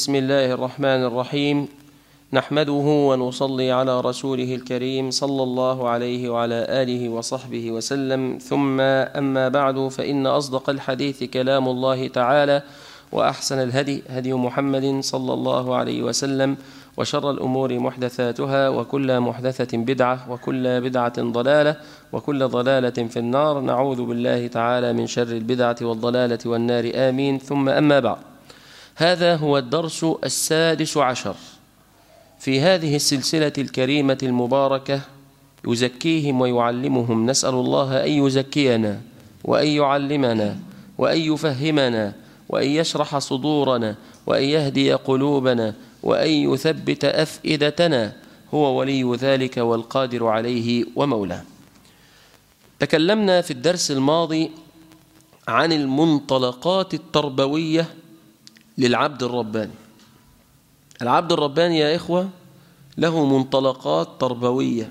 بسم الله الرحمن الرحيم نحمده ونصلي على رسوله الكريم صلى الله عليه وعلى آله وصحبه وسلم ثم أما بعد فإن أصدق الحديث كلام الله تعالى وأحسن الهدي هدي محمد صلى الله عليه وسلم وشر الأمور محدثاتها وكل محدثة بدعة وكل بدعة ضلالة وكل ضلالة في النار نعوذ بالله تعالى من شر البدعة والضلالة والنار آمين ثم أما بعد هذا هو الدرس السادس عشر في هذه السلسلة الكريمة المباركة يزكيهم ويعلمهم نسأل الله أن يزكينا وأن يعلمنا وأن يفهمنا وأن يشرح صدورنا وأن يهدي قلوبنا وأن يثبت أفئدتنا هو ولي ذلك والقادر عليه ومولاه تكلمنا في الدرس الماضي عن المنطلقات التربوية للعبد الرباني العبد الرباني يا إخوة له منطلقات تربوية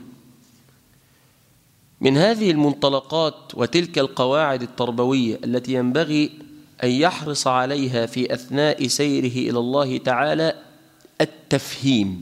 من هذه المنطلقات وتلك القواعد التربوية التي ينبغي أن يحرص عليها في أثناء سيره إلى الله تعالى التفهيم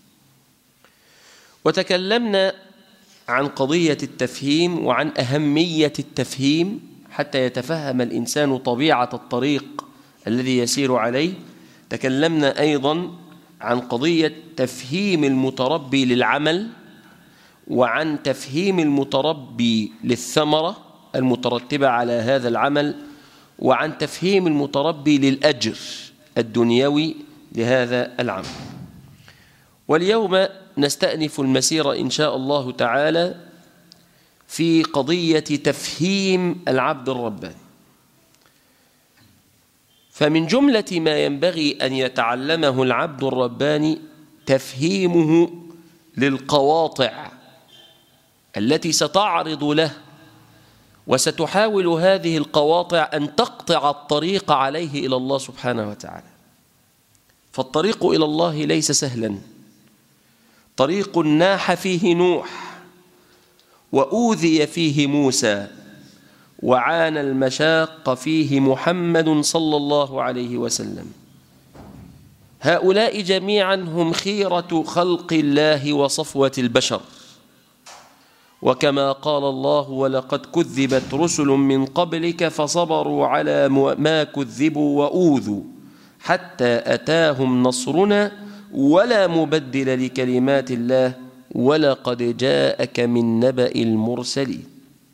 وتكلمنا عن قضية التفهيم وعن أهمية التفهيم حتى يتفهم الإنسان طبيعة الطريق الذي يسير عليه تكلمنا أيضا عن قضية تفهيم المتربي للعمل وعن تفهيم المتربي للثمرة المترتبة على هذا العمل وعن تفهيم المتربي للأجر الدنيوي لهذا العمل واليوم نستأنف المسيرة إن شاء الله تعالى في قضية تفهيم العبد الرباني فمن جملة ما ينبغي أن يتعلمه العبد الرباني تفهيمه للقواطع التي ستعرض له وستحاول هذه القواطع أن تقطع الطريق عليه إلى الله سبحانه وتعالى فالطريق إلى الله ليس سهلا طريق ناح فيه نوح وأوذي فيه موسى وعانى المشاق فيه محمد صلى الله عليه وسلم هؤلاء جميعا هم خيرة خلق الله وصفوة البشر وكما قال الله ولقد كذبت رسل من قبلك فصبروا على ما كذبوا وأوذوا حتى أتاهم نصرنا ولا مبدل لكلمات الله ولقد جاءك من نبأ المرسلين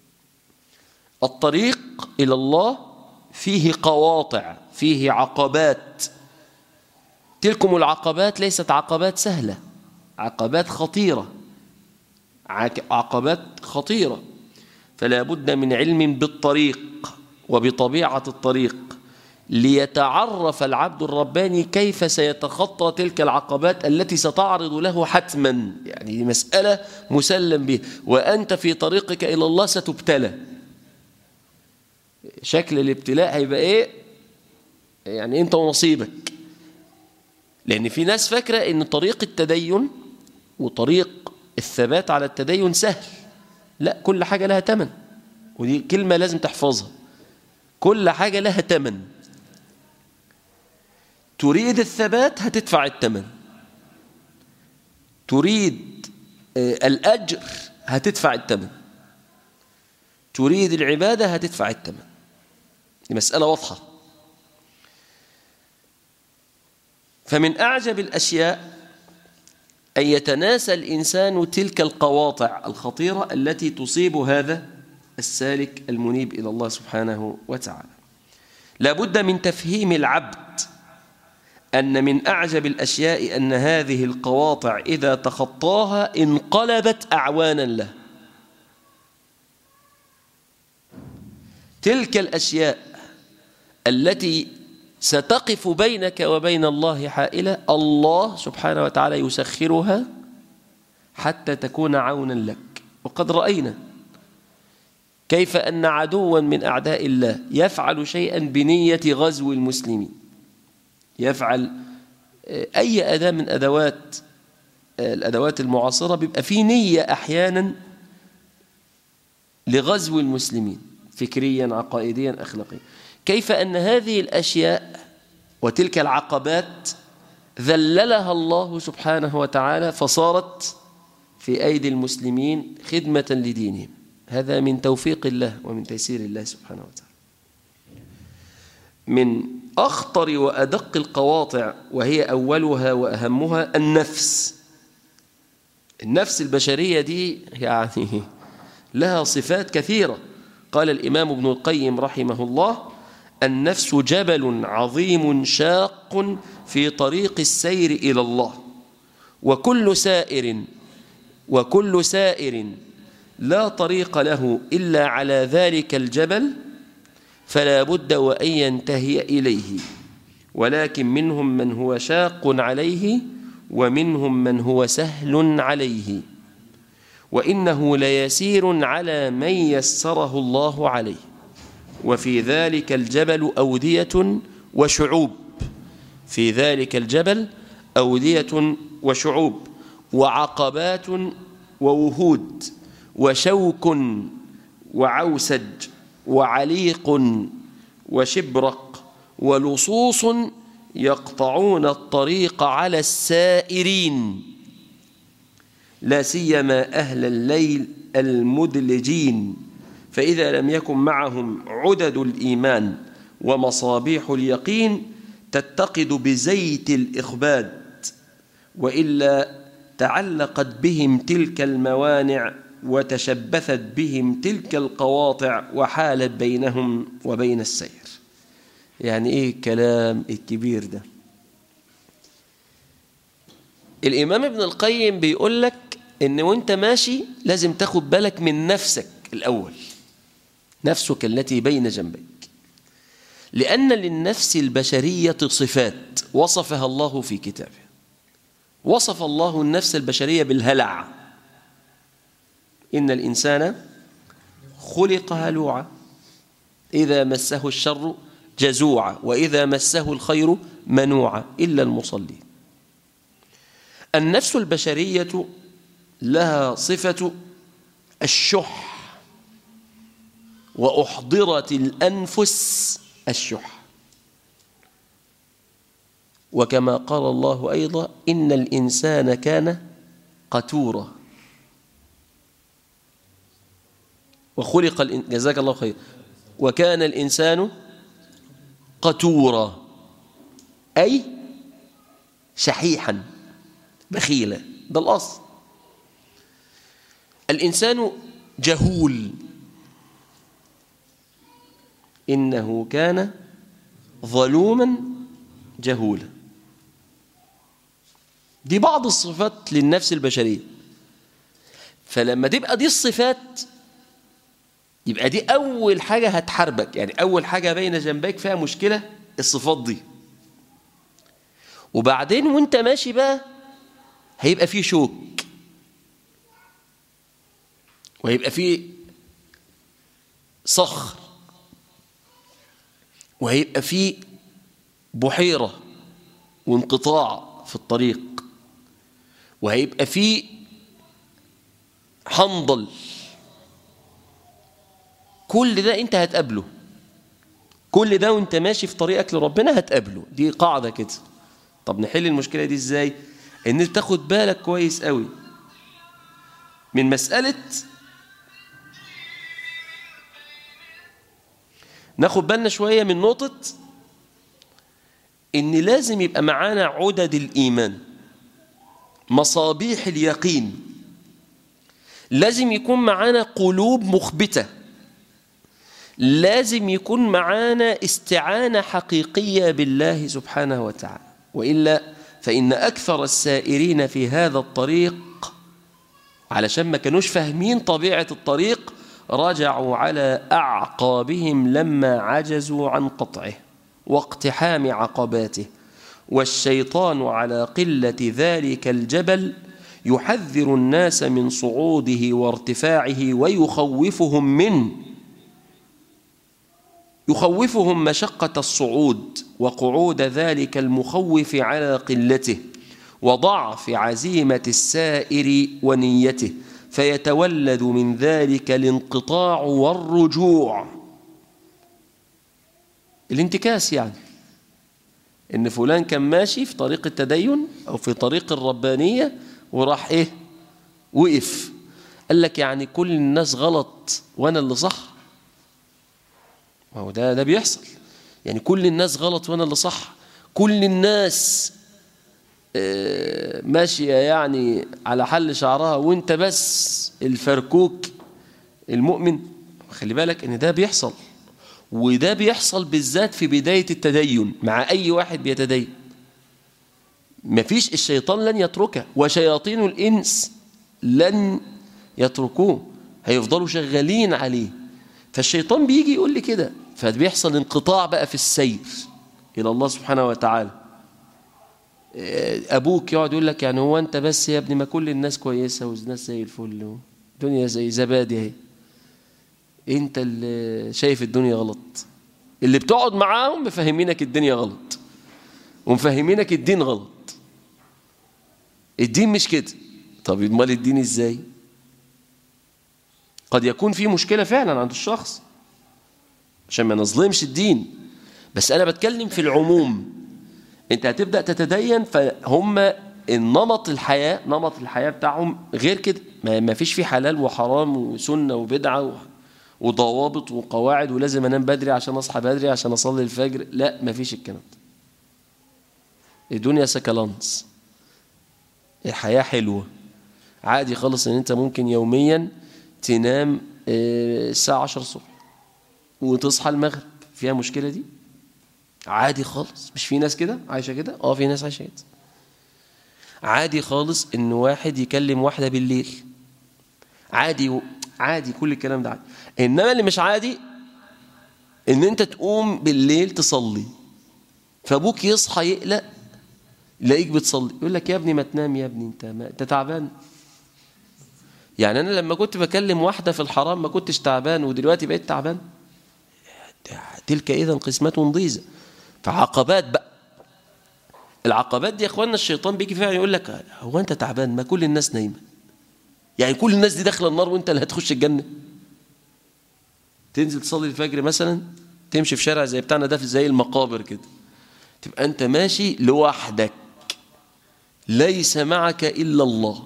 الطريق إلى الله فيه قواطع فيه عقبات تلكم العقبات ليست عقبات سهلة عقبات خطيرة عقبات خطيرة فلا بد من علم بالطريق وبطبيعة الطريق ليتعرف العبد الرباني كيف سيتخطى تلك العقبات التي ستعرض له حتما يعني مسألة مسلم به وأنت في طريقك إلى الله ستبتلى شكل الابتلاء هيبقى إيه يعني أنت ونصيبك لأن في ناس فاكرة أن طريق التدين وطريق الثبات على التدين سهل لا كل حاجة لها تمن ودي كلمة لازم تحفظها كل حاجة لها تمن تريد الثبات هتدفع الثمن تريد الأجر هتدفع الثمن تريد العبادة هتدفع الثمن دي مسألة واضحة فمن أعجب الأشياء أن يتناسى الإنسان تلك القواطع الخطيرة التي تصيب هذا السالك المنيب إلى الله سبحانه وتعالى لابد من تفهيم العبد أن من أعجب الأشياء أن هذه القواطع إذا تخطاها انقلبت أعوانا له تلك الأشياء التي ستقف بينك وبين الله حائلة الله سبحانه وتعالى يسخرها حتى تكون عونا لك وقد رأينا كيف أن عدوا من أعداء الله يفعل شيئا بنية غزو المسلمين يفعل أي أداة من أدوات الأدوات المعاصرة بيبقى في نية أحيانا لغزو المسلمين فكريا عقائديا أخلاقيا كيف أن هذه الأشياء وتلك العقبات ذللها الله سبحانه وتعالى فصارت في أيدي المسلمين خدمة لدينهم هذا من توفيق الله ومن تيسير الله سبحانه وتعالى من أخطر وأدق القواطع وهي أولها وأهمها النفس النفس البشرية دي يعني لها صفات كثيرة قال الإمام ابن القيم رحمه الله النفس جبل عظيم شاق في طريق السير إلى الله وكل سائر وكل سائر لا طريق له إلا على ذلك الجبل فلا بد وأن ينتهي إليه ولكن منهم من هو شاق عليه ومنهم من هو سهل عليه وإنه ليسير على من يسره الله عليه وفي ذلك الجبل أودية وشعوب في ذلك الجبل أودية وشعوب وعقبات ووهود وشوك وعوسج وعليق وشبرق ولصوص يقطعون الطريق على السائرين لا سيما أهل الليل المدلجين فإذا لم يكن معهم عدد الإيمان ومصابيح اليقين تتقد بزيت الإخباد وإلا تعلقت بهم تلك الموانع وتشبثت بهم تلك القواطع وحالت بينهم وبين السير يعني ايه الكلام الكبير ده الامام ابن القيم بيقول لك ان وانت ماشي لازم تاخد بالك من نفسك الاول نفسك التي بين جنبيك لان للنفس البشريه صفات وصفها الله في كتابه وصف الله النفس البشريه بالهلع ان الانسان خلق هلوعا اذا مسه الشر جزوعا وإذا مسه الخير منوعا إلا المصلين النفس البشرية لها صفة الشح وأحضرت الأنفس الشح وكما قال الله أيضا إن الإنسان كان قتورا وخلق جزاك الله خير وكان الإنسان قتورا أي شحيحا بخيلا ده الأصل الإنسان جهول إنه كان ظلوما جهولا دي بعض الصفات للنفس البشرية فلما تبقى دي الصفات يبقى دي أول حاجة هتحاربك يعني أول حاجة بين جنبيك فيها مشكلة الصفات دي وبعدين وانت ماشي بقى هيبقى فيه شوك وهيبقى فيه صخر وهيبقى فيه بحيرة وانقطاع في الطريق وهيبقى فيه حنظل كل ده انت هتقابله كل ده وانت ماشي في طريقك لربنا هتقابله دي قاعدة كده طب نحل المشكلة دي ازاي ان انت تاخد بالك كويس قوي من مسألة ناخد بالنا شوية من نقطة ان لازم يبقى معانا عدد الإيمان مصابيح اليقين لازم يكون معانا قلوب مخبته لازم يكون معانا استعانة حقيقية بالله سبحانه وتعالى وإلا فإن أكثر السائرين في هذا الطريق علشان ما كانوش فاهمين طبيعة الطريق رجعوا على أعقابهم لما عجزوا عن قطعه واقتحام عقباته والشيطان على قلة ذلك الجبل يحذر الناس من صعوده وارتفاعه ويخوفهم منه يخوفهم مشقة الصعود وقعود ذلك المخوف على قلته وضعف عزيمة السائر ونيته فيتولد من ذلك الانقطاع والرجوع الانتكاس يعني ان فلان كان ماشي في طريق التدين او في طريق الربانية وراح ايه وقف قال لك يعني كل الناس غلط وانا اللي صح ما هو ده ده بيحصل يعني كل الناس غلط وانا اللي صح كل الناس آه، ماشية يعني على حل شعرها وانت بس الفركوك المؤمن خلي بالك ان ده بيحصل وده بيحصل بالذات في بداية التدين مع أي واحد بيتدين مفيش الشيطان لن يتركه وشياطين الإنس لن يتركوه هيفضلوا شغالين عليه فالشيطان بيجي يقول لي كده فبيحصل انقطاع بقى في السير إلى الله سبحانه وتعالى أبوك يقعد يقول لك يعني هو أنت بس يا ابني ما كل الناس كويسة والناس زي الفل الدنيا زي زبادي اهي انت اللي شايف الدنيا غلط اللي بتقعد معاهم مفهمينك الدنيا غلط ومفهمينك الدين غلط الدين مش كده طب امال الدين ازاي قد يكون في مشكلة فعلا عند الشخص عشان ما نظلمش الدين بس انا بتكلم في العموم انت هتبدأ تتدين فهم النمط الحياة نمط الحياة بتاعهم غير كده ما فيش فيه حلال وحرام وسنة وبدعة وضوابط وقواعد ولازم انام بدري عشان اصحى بدري عشان اصلي الفجر لا ما فيش الكلام ده الدنيا سكالانس الحياة حلوة عادي خالص ان انت ممكن يوميا تنام الساعة 10 الصبح وتصحى المغرب فيها مشكلة دي عادي خالص مش في ناس كده عايشة كده اه في ناس عايشة كده عادي خالص ان واحد يكلم واحدة بالليل عادي و... عادي كل الكلام ده عادي انما اللي مش عادي ان انت تقوم بالليل تصلي فابوك يصحى يقلق يلاقيك بتصلي يقول لك يا ابني ما تنام يا ابني انت ما انت تعبان يعني انا لما كنت بكلم واحده في الحرام ما كنتش تعبان ودلوقتي بقيت تعبان تلك اذا قسمه ضيزه فعقبات بقى العقبات دي يا اخواننا الشيطان بيجي فيها يقول لك هو انت تعبان ما كل الناس نايمه يعني كل الناس دي داخله النار وانت اللي هتخش الجنه تنزل تصلي الفجر مثلا تمشي في شارع زي بتاعنا ده في زي المقابر كده تبقى انت ماشي لوحدك ليس معك الا الله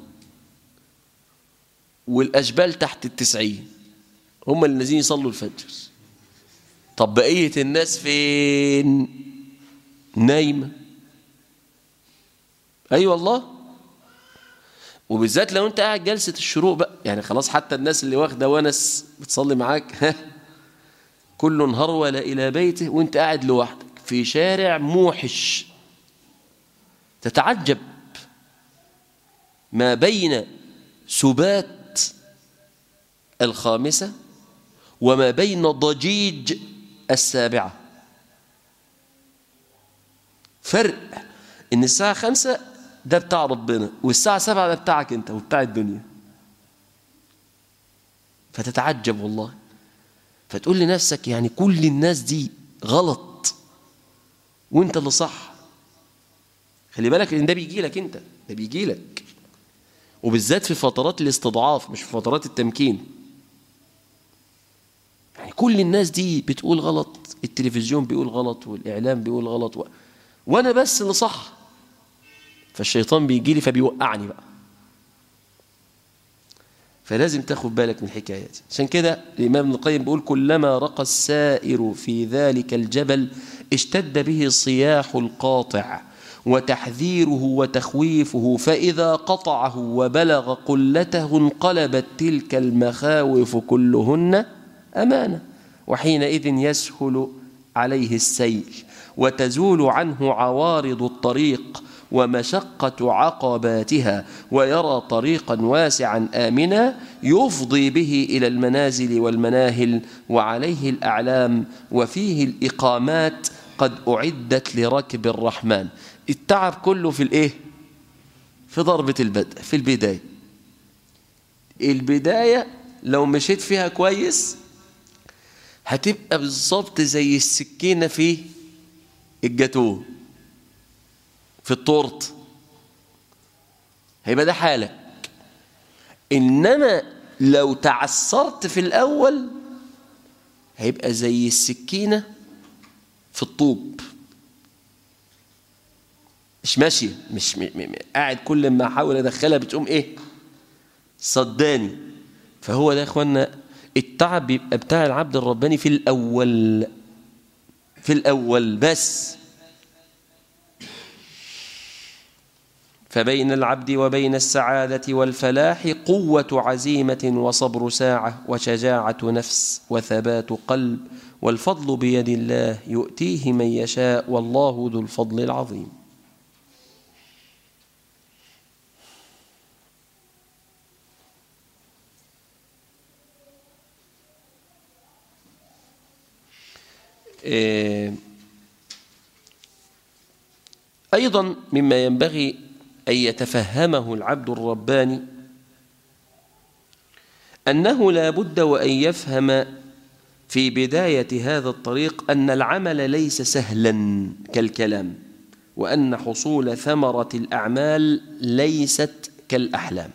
والاشبال تحت التسعين هم اللي نازلين يصلوا الفجر طب بقيه الناس فين نايمه اي أيوة والله وبالذات لو انت قاعد جلسة الشروق بقى يعني خلاص حتى الناس اللي واخدة ونس بتصلي معاك ها كل هرول إلى بيته وانت قاعد لوحدك في شارع موحش تتعجب ما بين سبات الخامسة وما بين ضجيج السابعة فرق ان الساعة خمسة ده بتاع ربنا والساعة سبعة ده بتاعك انت وبتاع الدنيا فتتعجب والله فتقول لنفسك يعني كل الناس دي غلط وانت اللي صح خلي بالك ان ده بيجي لك انت ده بيجي لك وبالذات في فترات الاستضعاف مش في فترات التمكين يعني كل الناس دي بتقول غلط التلفزيون بيقول غلط والاعلام بيقول غلط و... وانا بس اللي صح فالشيطان بيجي لي فبيوقعني بقى فلازم تاخد بالك من الحكاية دي عشان كده الإمام ابن القيم بيقول كلما رقى السائر في ذلك الجبل اشتد به صياح القاطع وتحذيره وتخويفه فإذا قطعه وبلغ قلته انقلبت تلك المخاوف كلهن أمانة وحينئذ يسهل عليه السيل وتزول عنه عوارض الطريق ومشقة عقباتها ويرى طريقا واسعا آمنا يفضي به إلى المنازل والمناهل وعليه الأعلام وفيه الإقامات قد أعدت لركب الرحمن التعب كله في الإيه؟ في ضربة البدء في البداية البداية لو مشيت فيها كويس هتبقى بالظبط زي السكينة في الجاتوه في التورت هيبقى ده حالك انما لو تعثرت في الاول هيبقى زي السكينه في الطوب مش ماشية مش م... م... قاعد كل ما أحاول أدخلها بتقوم إيه صداني فهو ده يا إخوانا التعب بيبقى بتاع العبد الرباني في الأول في الأول بس فبين العبد وبين السعادة والفلاح قوة عزيمة وصبر ساعة وشجاعة نفس وثبات قلب والفضل بيد الله يؤتيه من يشاء والله ذو الفضل العظيم أيضا مما ينبغي أن يتفهمه العبد الرباني أنه لا بد وأن يفهم في بداية هذا الطريق أن العمل ليس سهلا كالكلام وأن حصول ثمرة الأعمال ليست كالأحلام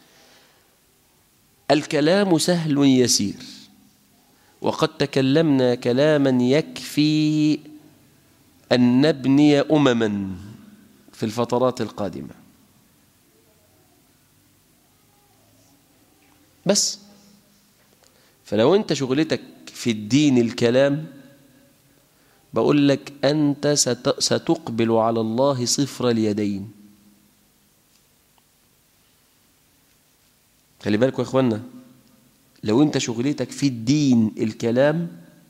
الكلام سهل يسير وقد تكلمنا كلاما يكفي أن نبني أمما في الفترات القادمة بس فلو أنت شغلتك في الدين الكلام بقول لك أنت ستقبل على الله صفر اليدين خلي بالكم يا إخوانا لو أنت شغلتك في الدين الكلام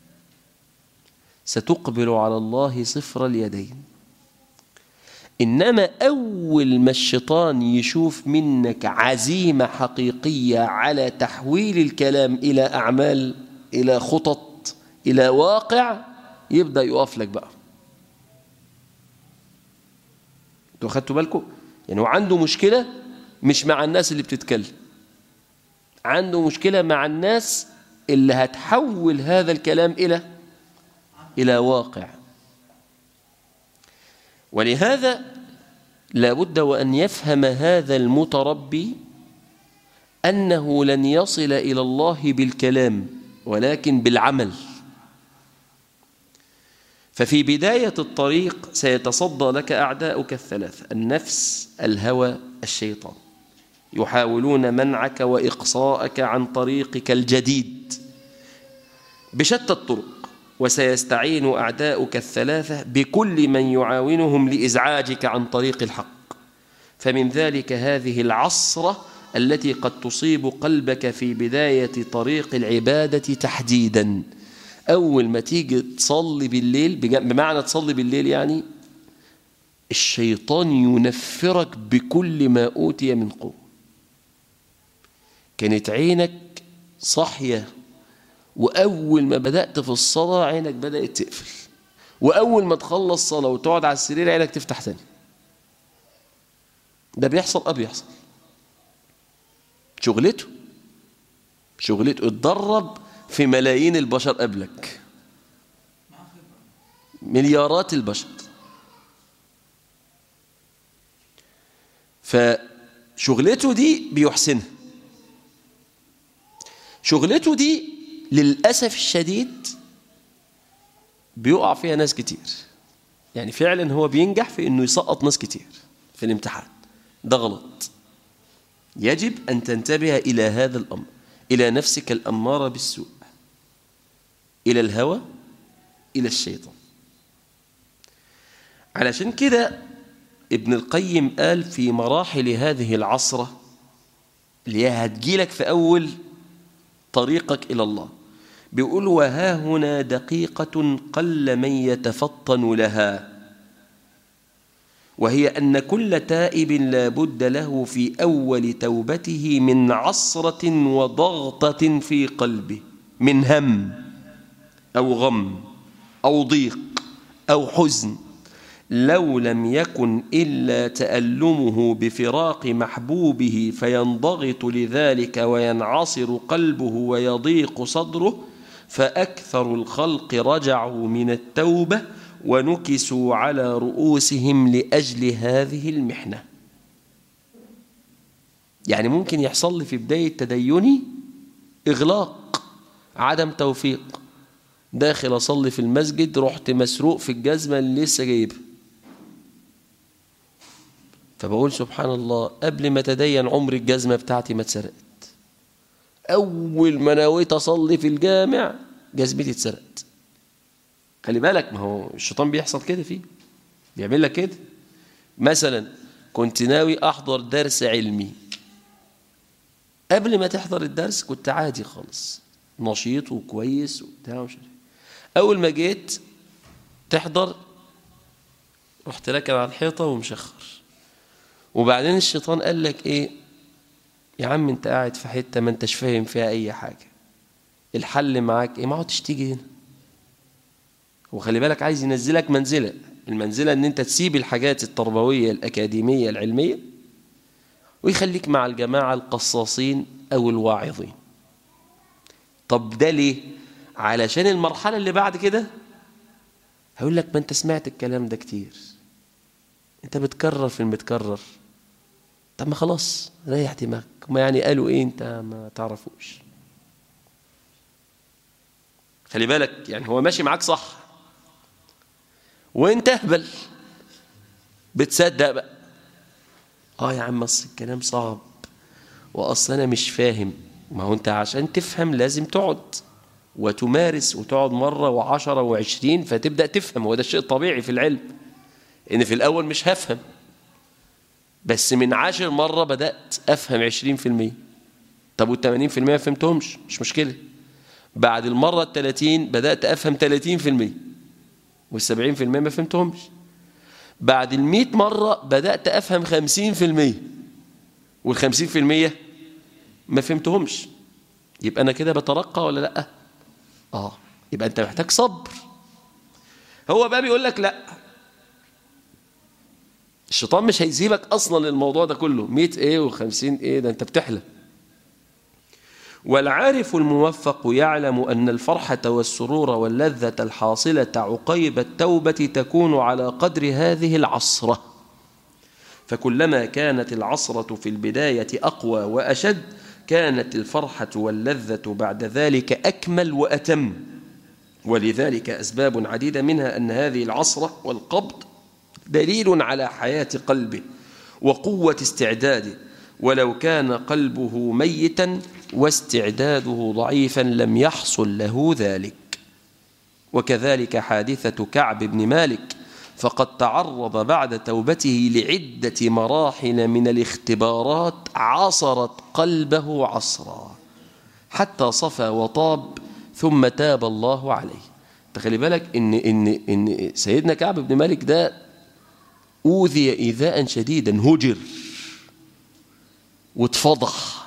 ستقبل على الله صفر اليدين إنما أول ما الشيطان يشوف منك عزيمة حقيقية على تحويل الكلام إلى أعمال إلى خطط إلى واقع يبدأ يقف لك بقى انتوا خدتوا بالكم يعني هو عنده مشكلة مش مع الناس اللي بتتكلم عنده مشكلة مع الناس اللي هتحول هذا الكلام إلى إلى واقع ولهذا لابد وأن يفهم هذا المتربي أنه لن يصل إلى الله بالكلام ولكن بالعمل ففي بداية الطريق سيتصدى لك أعداؤك الثلاث النفس الهوى الشيطان يحاولون منعك وإقصاءك عن طريقك الجديد بشتى الطرق وسيستعين أعداؤك الثلاثة بكل من يعاونهم لإزعاجك عن طريق الحق فمن ذلك هذه العصرة التي قد تصيب قلبك في بداية طريق العبادة تحديدا أول ما تيجي تصلي بالليل بمعنى تصلي بالليل يعني الشيطان ينفرك بكل ما أوتي من قوة كانت عينك صحية وأول ما بدأت في الصلاة عينك بدأت تقفل وأول ما تخلص صلاة وتقعد على السرير عينك تفتح تاني ده بيحصل أه بيحصل شغلته شغلته اتدرب في ملايين البشر قبلك مليارات البشر فشغلته دي بيحسنها شغلته دي للأسف الشديد بيقع فيها ناس كتير يعني فعلا هو بينجح في انه يسقط ناس كتير في الامتحان ده غلط يجب أن تنتبه إلى هذا الأمر إلى نفسك الأمارة بالسوء إلى الهوى إلى الشيطان علشان كده ابن القيم قال في مراحل هذه العصرة اللي هي هتجيلك في أول طريقك إلى الله بيقول وها هنا دقيقة قل من يتفطن لها وهي أن كل تائب لا بد له في أول توبته من عصرة وضغطة في قلبه من هم أو غم أو ضيق أو حزن لو لم يكن إلا تألمه بفراق محبوبه فينضغط لذلك وينعصر قلبه ويضيق صدره فأكثر الخلق رجعوا من التوبة ونكسوا على رؤوسهم لأجل هذه المحنة يعني ممكن يحصل لي في بداية تديني إغلاق عدم توفيق داخل أصلي في المسجد رحت مسروق في الجزمة اللي لسه جايبها فبقول سبحان الله قبل ما تدين عمر الجزمة بتاعتي ما اتسرقت أول ما نويت أصلي في الجامع جزمتي اتسرقت خلي بالك ما هو الشيطان بيحصل كده فيه بيعمل لك كده مثلا كنت ناوي أحضر درس علمي قبل ما تحضر الدرس كنت عادي خالص نشيط وكويس وبتاع ومش عارف أول ما جيت تحضر رحت راكب على الحيطة ومشخر وبعدين الشيطان قال لك إيه يا عم أنت قاعد في حتة ما أنتش فاهم فيها أي حاجة الحل معاك إيه ما عدتش تيجي هنا وخلي بالك عايز ينزلك منزلة المنزلة ان انت تسيب الحاجات التربوية الأكاديمية العلمية ويخليك مع الجماعة القصاصين أو الواعظين طب ده ليه؟ علشان المرحلة اللي بعد كده هقول لك ما انت سمعت الكلام ده كتير انت بتكرر في المتكرر طب ما خلاص ريح دماغك ما يعني قالوا ايه انت ما تعرفوش خلي بالك يعني هو ماشي معاك صح وانت اهبل بتصدق بقى اه يا عم اصل الكلام صعب واصل انا مش فاهم ما هو انت عشان تفهم لازم تقعد وتمارس وتقعد مرة وعشرة وعشرين فتبدأ تفهم وده الشيء الطبيعي في العلم ان في الاول مش هفهم بس من عشر مرة بدأت افهم عشرين في المية طب والتمانين في المية فهمتهمش مش مشكلة بعد المرة التلاتين بدأت افهم تلاتين في المية والسبعين في المية ما فهمتهمش بعد المئة مرة بدأت أفهم خمسين في المية والخمسين في المية ما فهمتهمش يبقى أنا كده بترقى ولا لأ آه يبقى أنت محتاج صبر هو بقى بيقول لك لأ الشيطان مش هيسيبك أصلا الموضوع ده كله مئة إيه وخمسين إيه ده أنت بتحلم والعارف الموفق يعلم أن الفرحة والسرور واللذة الحاصلة عقيب التوبة تكون على قدر هذه العصرة فكلما كانت العصرة في البداية أقوى وأشد كانت الفرحة واللذة بعد ذلك أكمل وأتم ولذلك أسباب عديدة منها أن هذه العصرة والقبض دليل على حياة قلبه وقوة استعداده ولو كان قلبه ميتا واستعداده ضعيفا لم يحصل له ذلك وكذلك حادثة كعب بن مالك فقد تعرض بعد توبته لعدة مراحل من الاختبارات عصرت قلبه عصرا حتى صفى وطاب ثم تاب الله عليه تخلي بالك إن, إن, إن سيدنا كعب بن مالك ده أوذي إيذاء شديدا هجر واتفضح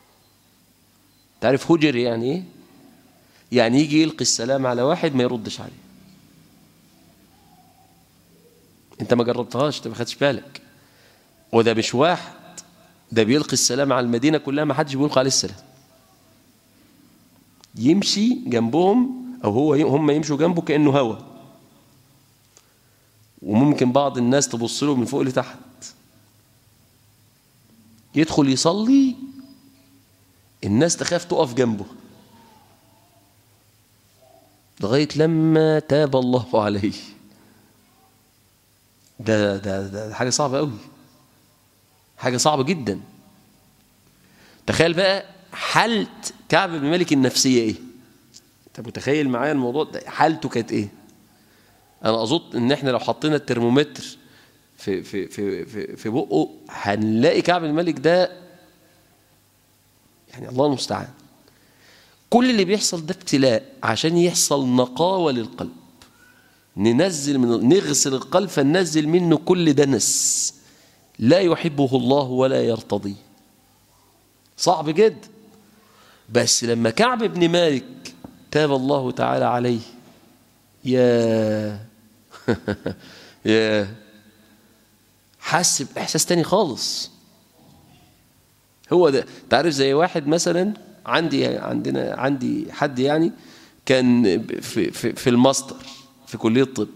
تعرف هجر يعني ايه يعني يجي يلقي السلام على واحد ما يردش عليه انت ما جربتهاش انت ما خدتش بالك وده مش واحد ده بيلقي السلام على المدينه كلها ما حدش بيلقي عليه السلام يمشي جنبهم او هو هم يمشوا جنبه كانه هوا وممكن بعض الناس تبص له من فوق لتحت يدخل يصلي الناس تخاف تقف جنبه لغاية لما تاب الله عليه ده, ده, ده حاجة صعبة قوي حاجة صعبة جدا تخيل بقى حالة كعب بن مالك النفسية ايه انت متخيل معايا الموضوع ده حالته كانت ايه انا اظن ان احنا لو حطينا الترمومتر في في في في, في بقه هنلاقي كعب الملك ده يعني الله المستعان كل اللي بيحصل ده ابتلاء عشان يحصل نقاوة للقلب ننزل من نغسل القلب فننزل منه كل دنس لا يحبه الله ولا يرتضيه صعب جدا بس لما كعب بن مالك تاب الله تعالى عليه يا يا حس بإحساس تاني خالص هو ده تعرف زي واحد مثلا عندي عندنا عندي حد يعني كان في, في, في الماستر في كلية الطب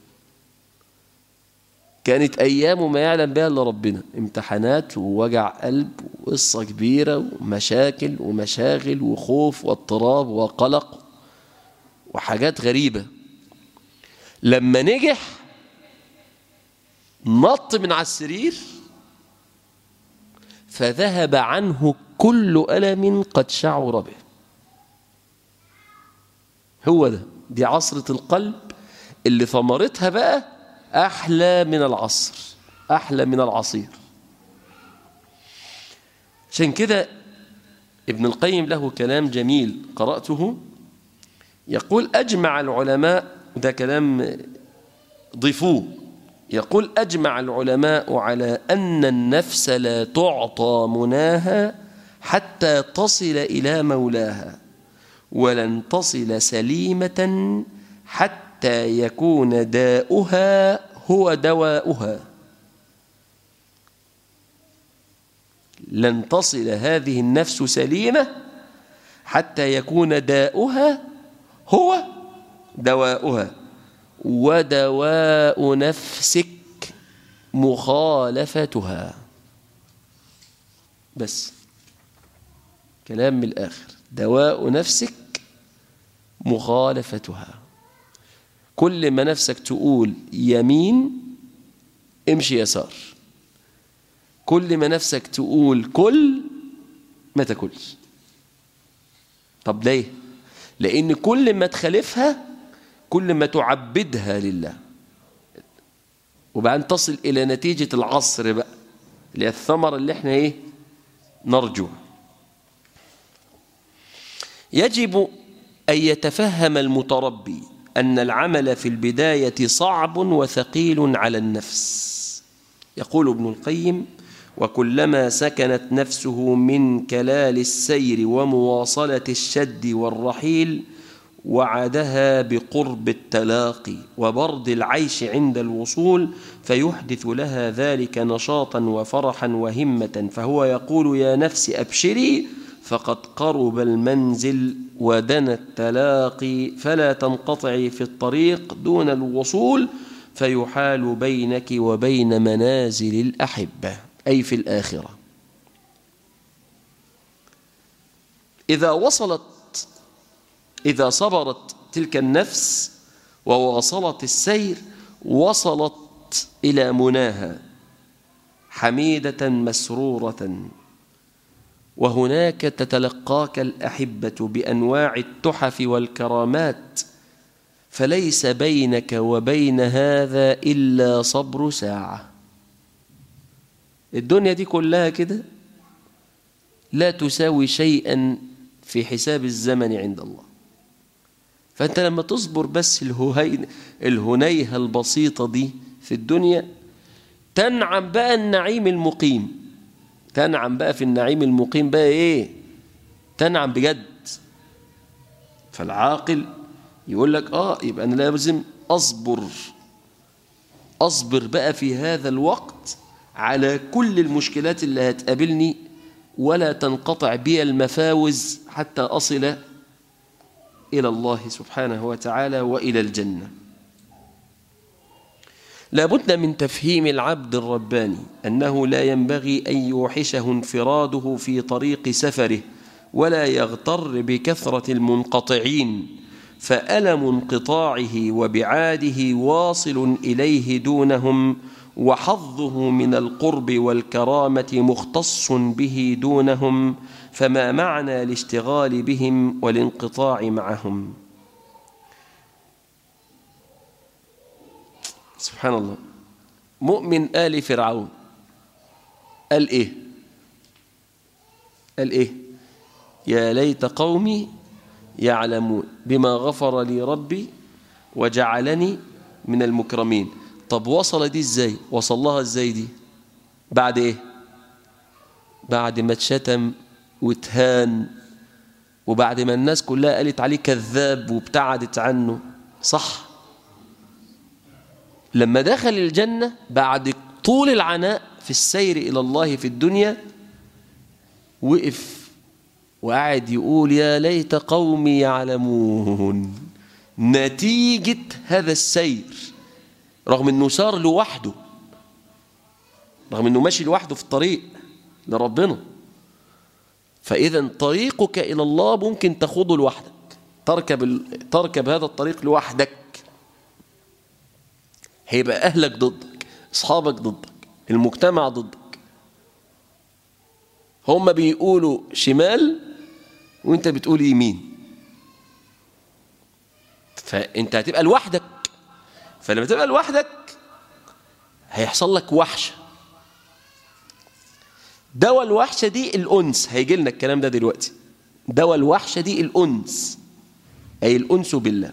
كانت أيامه ما يعلم بها إلا ربنا امتحانات ووجع قلب وقصة كبيرة ومشاكل ومشاغل وخوف واضطراب وقلق وحاجات غريبة لما نجح نط من على السرير فذهب عنه كل ألم قد شعر به هو ده دي عصرة القلب اللي ثمرتها بقى أحلى من العصر أحلى من العصير عشان كده ابن القيم له كلام جميل قرأته يقول أجمع العلماء ده كلام ضيفوه يقول أجمع العلماء على أن النفس لا تعطى مناها حتى تصل إلى مولاها ولن تصل سليمة حتى يكون داؤها هو دواؤها لن تصل هذه النفس سليمة حتى يكون داؤها هو دواؤها ودواء نفسك مخالفتها بس كلام من الآخر دواء نفسك مخالفتها كل ما نفسك تقول يمين امشي يسار كل ما نفسك تقول كل ما تاكلش طب ليه لان كل ما تخالفها كل ما تعبدها لله وبعدين تصل الى نتيجه العصر بقى اللي هي الثمره اللي احنا ايه نرجو يجب ان يتفهم المتربي ان العمل في البدايه صعب وثقيل على النفس يقول ابن القيم وكلما سكنت نفسه من كلال السير ومواصلة الشد والرحيل وعدها بقرب التلاقي وبرد العيش عند الوصول فيحدث لها ذلك نشاطا وفرحا وهمة فهو يقول يا نفس أبشري فقد قرب المنزل ودنا التلاقي فلا تنقطعي في الطريق دون الوصول فيحال بينك وبين منازل الأحبة أي في الآخرة إذا وصلت إذا صبرت تلك النفس وواصلت السير وصلت إلى مناها حميدة مسرورة وهناك تتلقاك الأحبة بأنواع التحف والكرامات فليس بينك وبين هذا إلا صبر ساعة الدنيا دي كلها كده لا تساوي شيئا في حساب الزمن عند الله فأنت لما تصبر بس الهنيهة البسيطة دي في الدنيا تنعم بقى النعيم المقيم تنعم بقى في النعيم المقيم بقى ايه تنعم بجد فالعاقل يقول لك اه يبقى انا لازم اصبر اصبر بقى في هذا الوقت على كل المشكلات اللي هتقابلني ولا تنقطع بي المفاوز حتى أصل إلى الله سبحانه وتعالى وإلى الجنة لابد من تفهيم العبد الرباني أنه لا ينبغي أن يوحشه انفراده في طريق سفره ولا يغتر بكثرة المنقطعين فألم انقطاعه وبعاده واصل إليه دونهم وحظه من القرب والكرامة مختص به دونهم فما معنى الاشتغال بهم والانقطاع معهم سبحان الله مؤمن آل فرعون قال إيه قال إيه يا ليت قومي يعلمون بما غفر لي ربي وجعلني من المكرمين طب وصل دي ازاي وصل لها ازاي دي بعد ايه بعد ما اتشتم واتهان وبعد ما الناس كلها قالت عليه كذاب وابتعدت عنه صح لما دخل الجنة بعد طول العناء في السير إلى الله في الدنيا وقف وقعد يقول يا ليت قومي يعلمون نتيجة هذا السير رغم انه سار لوحده رغم انه ماشي لوحده في الطريق لربنا فاذا طريقك الى الله ممكن تخوضه لوحدك تركب ال... تركب هذا الطريق لوحدك هيبقى اهلك ضدك اصحابك ضدك المجتمع ضدك هم بيقولوا شمال وانت بتقول يمين فانت هتبقى لوحدك فلما تبقى لوحدك هيحصل لك وحشة دواء الوحشة دي الأنس هيجي لنا الكلام ده دلوقتي دواء الوحشة دي الأنس أي الأنس بالله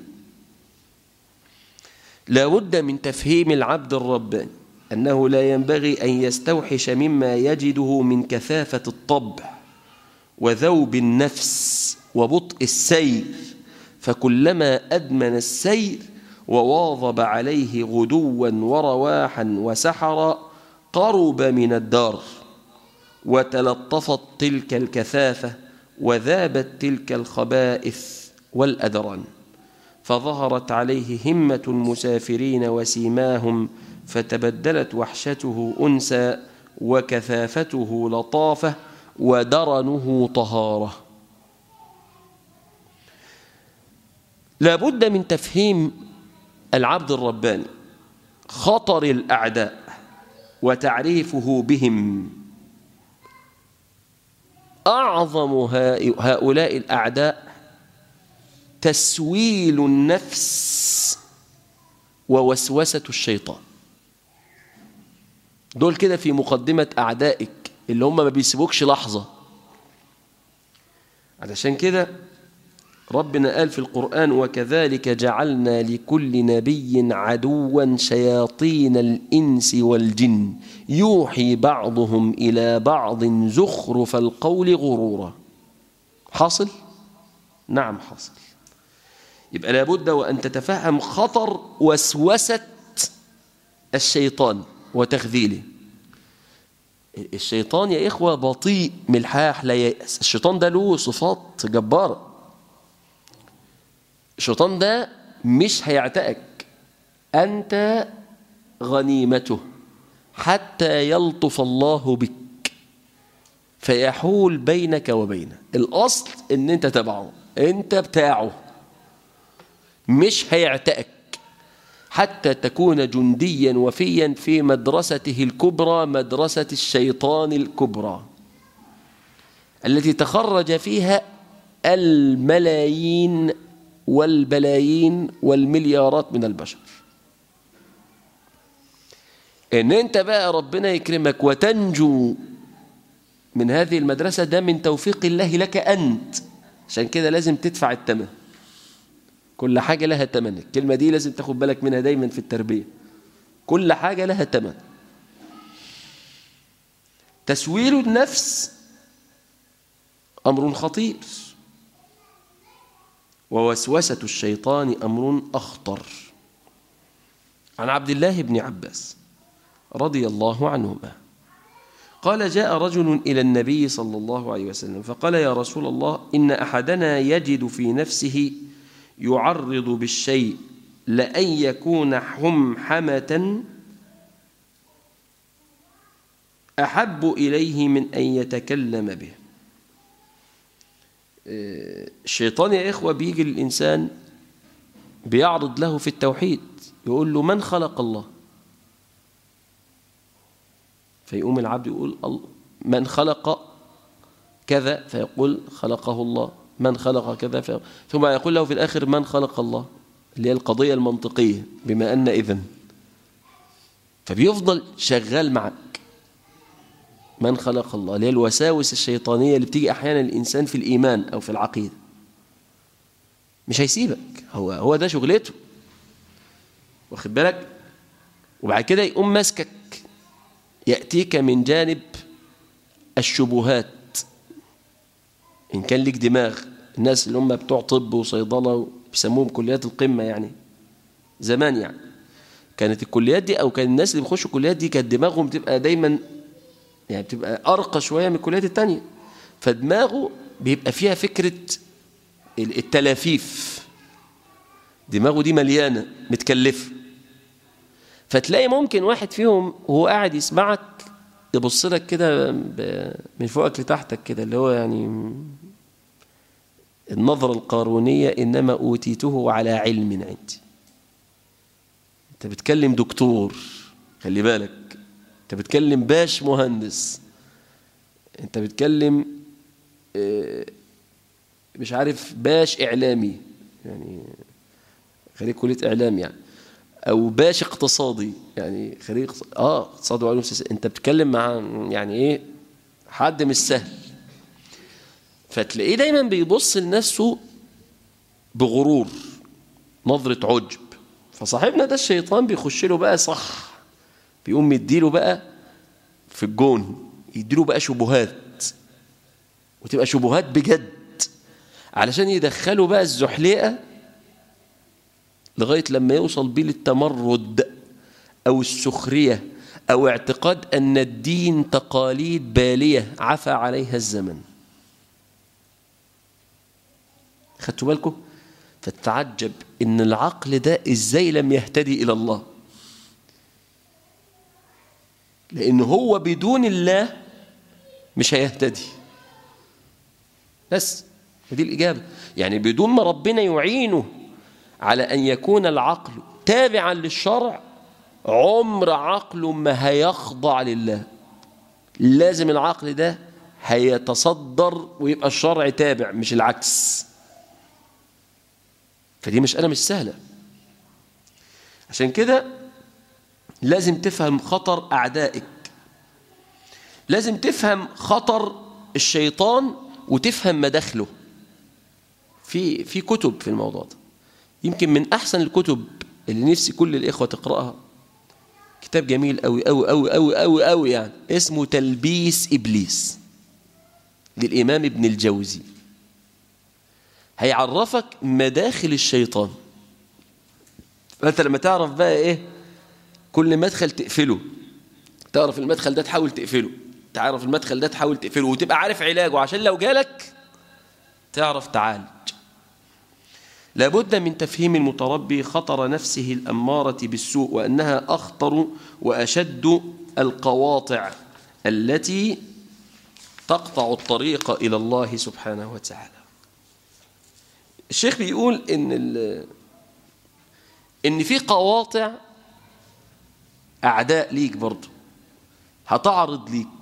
لابد من تفهيم العبد الرباني أنه لا ينبغي أن يستوحش مما يجده من كثافة الطبع وذوب النفس وبطء السير فكلما أدمن السير وواظب عليه غدوا ورواحا وسحرا قرب من الدار وتلطفت تلك الكثافة وذابت تلك الخبائث والأدران فظهرت عليه همة المسافرين وسيماهم فتبدلت وحشته أنسا وكثافته لطافة ودرنه طهارة لابد من تفهيم العبد الرباني خطر الأعداء وتعريفه بهم أعظم هؤلاء الأعداء تسويل النفس ووسوسة الشيطان دول كده في مقدمة أعدائك اللي هم ما بيسيبوكش لحظة علشان كده ربنا قال في القرآن وكذلك جعلنا لكل نبي عدوا شياطين الإنس والجن يوحي بعضهم إلى بعض زخرف القول غرورا حاصل؟ نعم حاصل يبقى لابد وأن تتفهم خطر وسوسة الشيطان وتخذيله الشيطان يا إخوة بطيء ملحاح لا يأس الشيطان ده له صفات جبارة الشيطان ده مش هيعتقك أنت غنيمته حتى يلطف الله بك فيحول بينك وبينه الأصل أن أنت تبعه أنت بتاعه مش هيعتقك حتى تكون جنديا وفيا في مدرسته الكبرى مدرسة الشيطان الكبرى التي تخرج فيها الملايين والبلايين والمليارات من البشر ان انت بقى ربنا يكرمك وتنجو من هذه المدرسة ده من توفيق الله لك أنت عشان كده لازم تدفع الثمن كل حاجة لها ثمن الكلمة دي لازم تاخد بالك منها دايما في التربية كل حاجة لها ثمن تسويل النفس أمر خطير ووسوسة الشيطان أمر أخطر عن عبد الله بن عباس رضي الله عنهما قال جاء رجل إلى النبي صلى الله عليه وسلم فقال يا رسول الله إن أحدنا يجد في نفسه يعرض بالشيء لأن يكون حمحمة أحب إليه من أن يتكلم به الشيطان يا إخوة بيجي للإنسان بيعرض له في التوحيد يقول له من خلق الله فيقوم العبد يقول من خلق كذا فيقول خلقه الله من خلق كذا فيقول ثم يقول له في الآخر من خلق الله اللي هي القضية المنطقية بما أن إذن فبيفضل شغال معك من خلق الله اللي هي الوساوس الشيطانية اللي بتيجي أحيانا الإنسان في الإيمان أو في العقيدة مش هيسيبك هو هو ده شغلته واخد بالك وبعد كده يقوم ماسكك يأتيك من جانب الشبهات إن كان لك دماغ الناس اللي هم بتوع طب وصيدلة بيسموهم كليات القمة يعني زمان يعني كانت الكليات دي أو كان الناس اللي بيخشوا الكليات دي كانت دماغهم بتبقى دايما يعني بتبقى أرقى شوية من الكليات التانية فدماغه بيبقى فيها فكرة التلافيف دماغه دي مليانة متكلفة فتلاقي ممكن واحد فيهم وهو قاعد يسمعك يبص لك كده من فوقك لتحتك كده اللي هو يعني النظرة القارونية إنما أوتيته على علم عندي أنت بتكلم دكتور خلي بالك أنت بتكلم باش مهندس انت بتكلم آه، مش عارف باش اعلامي يعني خريج كليه اعلام يعني او باش اقتصادي يعني خريج اه اقتصاد وعلوم سياسيه انت بتتكلم مع يعني ايه حد مش سهل فتلاقيه دايما بيبص لنفسه بغرور نظرة عجب فصاحبنا ده الشيطان بيخش له بقى صح بيقوم مديله بقى في الجون يديله بقى شبهات وتبقى شبهات بجد علشان يدخلوا بقى الزحليقة لغاية لما يوصل بيه للتمرد أو السخرية أو اعتقاد أن الدين تقاليد بالية عفى عليها الزمن خدتوا بالكم فتتعجب ان العقل ده ازاي لم يهتدي الى الله لان هو بدون الله مش هيهتدي بس ودي الاجابه يعني بدون ما ربنا يعينه على ان يكون العقل تابعا للشرع عمر عقله ما هيخضع لله لازم العقل ده هيتصدر ويبقى الشرع تابع مش العكس فدي مسألة مش سهلة عشان كده لازم تفهم خطر أعدائك لازم تفهم خطر الشيطان وتفهم مداخله في في كتب في الموضوع ده يمكن من أحسن الكتب اللي نفسي كل الإخوة تقرأها كتاب جميل أوي أوي أوي أوي أوي أوي يعني اسمه تلبيس إبليس للإمام ابن الجوزي هيعرفك مداخل الشيطان فانت لما تعرف بقى ايه كل مدخل تقفله تعرف المدخل ده تحاول تقفله تعرف المدخل ده تحاول تقفله وتبقى عارف علاجه عشان لو جالك تعرف تعالج لابد من تفهيم المتربي خطر نفسه الأمارة بالسوء وأنها أخطر وأشد القواطع التي تقطع الطريق إلى الله سبحانه وتعالى الشيخ بيقول ان ان في قواطع اعداء ليك برضه هتعرض ليك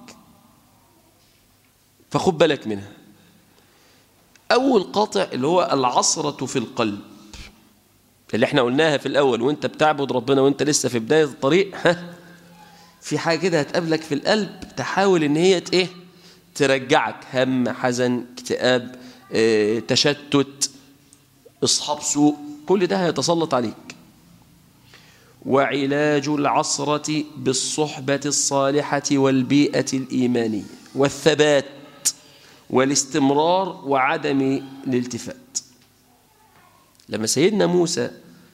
فخد بالك منها اول قاطع اللي هو العصرة في القلب اللي احنا قلناها في الاول وانت بتعبد ربنا وانت لسه في بداية الطريق ها في حاجة كده هتقابلك في القلب تحاول ان هي ايه ترجعك هم حزن اكتئاب اه تشتت اصحاب سوء كل ده هيتسلط عليك وعلاج العصرة بالصحبة الصالحة والبيئة الإيمانية والثبات والاستمرار وعدم الالتفات لما سيدنا موسى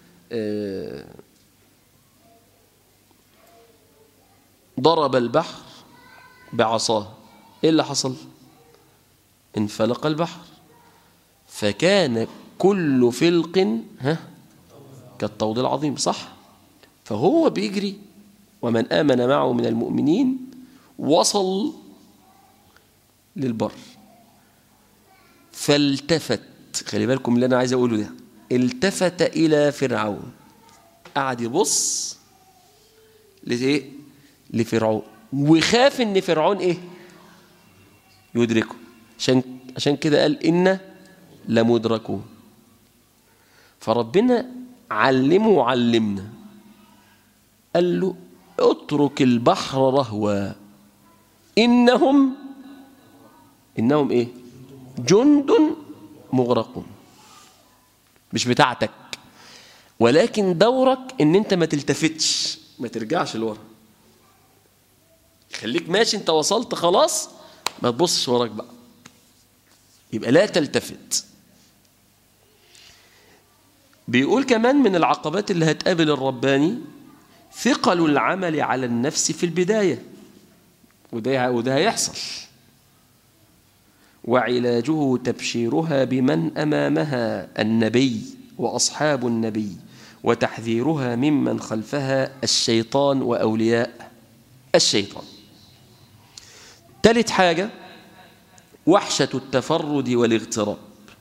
ضرب البحر بعصاه ايه اللي حصل انفلق البحر فكان كل فلق ها كالطود العظيم صح فهو بيجري ومن آمن معه من المؤمنين وصل للبر فالتفت خلي بالكم اللي أنا عايز أقوله ده التفت إلى فرعون قعد يبص لإيه؟ لفرعون وخاف إن فرعون إيه؟ يدركه عشان عشان كده قال إن لمدركون فربنا علمه وعلمنا قال له اترك البحر رهوا إنهم إنهم إيه جند مغرقون مش بتاعتك ولكن دورك ان انت ما تلتفتش ما ترجعش لورا خليك ماشي انت وصلت خلاص ما تبصش وراك بقى يبقى لا تلتفت بيقول كمان من العقبات اللي هتقابل الرباني ثقل العمل على النفس في البداية وده, وده هيحصل وعلاجه تبشيرها بمن أمامها النبي وأصحاب النبي وتحذيرها ممن خلفها الشيطان وأولياء الشيطان ثالث حاجة وحشة التفرد والاغتراب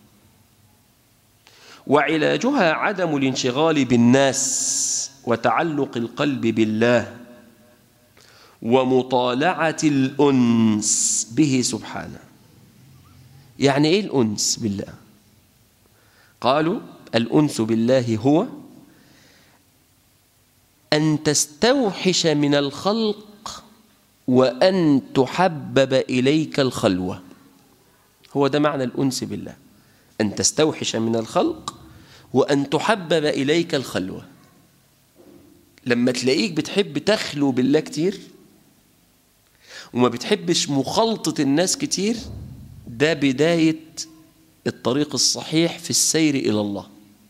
وعلاجها عدم الانشغال بالناس وتعلق القلب بالله ومطالعة الأنس به سبحانه يعني إيه الأنس بالله قالوا الأنس بالله هو أن تستوحش من الخلق وأن تحبب إليك الخلوة هو ده معنى الأنس بالله أن تستوحش من الخلق وأن تحبب إليك الخلوة لما تلاقيك بتحب تخلو بالله كتير وما بتحبش مخالطة الناس كتير ده بداية الطريق الصحيح في السير إلى الله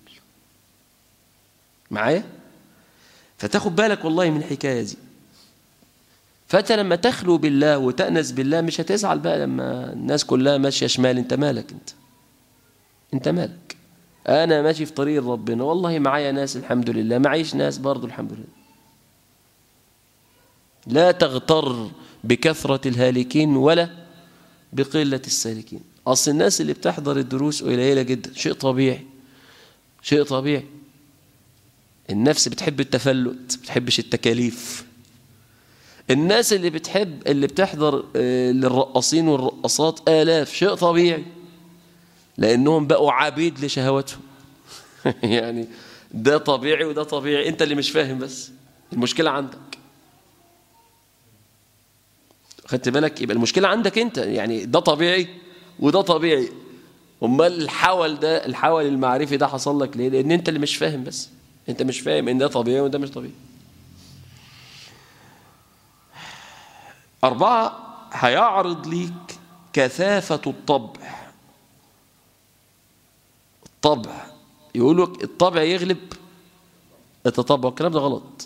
معايا فتاخد بالك والله من الحكاية دي فأنت لما تخلو بالله وتأنس بالله مش هتزعل بقى لما الناس كلها ماشية شمال انت مالك انت انت مالك انا ماشي في طريق ربنا والله معايا ناس الحمد لله معيش ناس برضو الحمد لله لا تغتر بكثرة الهالكين ولا بقلة السالكين أصل الناس اللي بتحضر الدروس قليلة جدا شيء طبيعي شيء طبيعي النفس بتحب التفلت بتحبش التكاليف الناس اللي بتحب اللي بتحضر للرقصين والرقصات آلاف شيء طبيعي لأنهم بقوا عبيد لشهواتهم يعني ده طبيعي وده طبيعي انت اللي مش فاهم بس المشكلة عندك خدت بالك يبقى المشكلة عندك انت يعني ده طبيعي وده طبيعي امال الحول ده الحول المعرفي ده حصل لك ليه لان انت اللي مش فاهم بس انت مش فاهم ان ده طبيعي وده مش طبيعي أربعة هيعرض ليك كثافة الطبع الطبع يقولوا الطبع يغلب التطبع الكلام ده غلط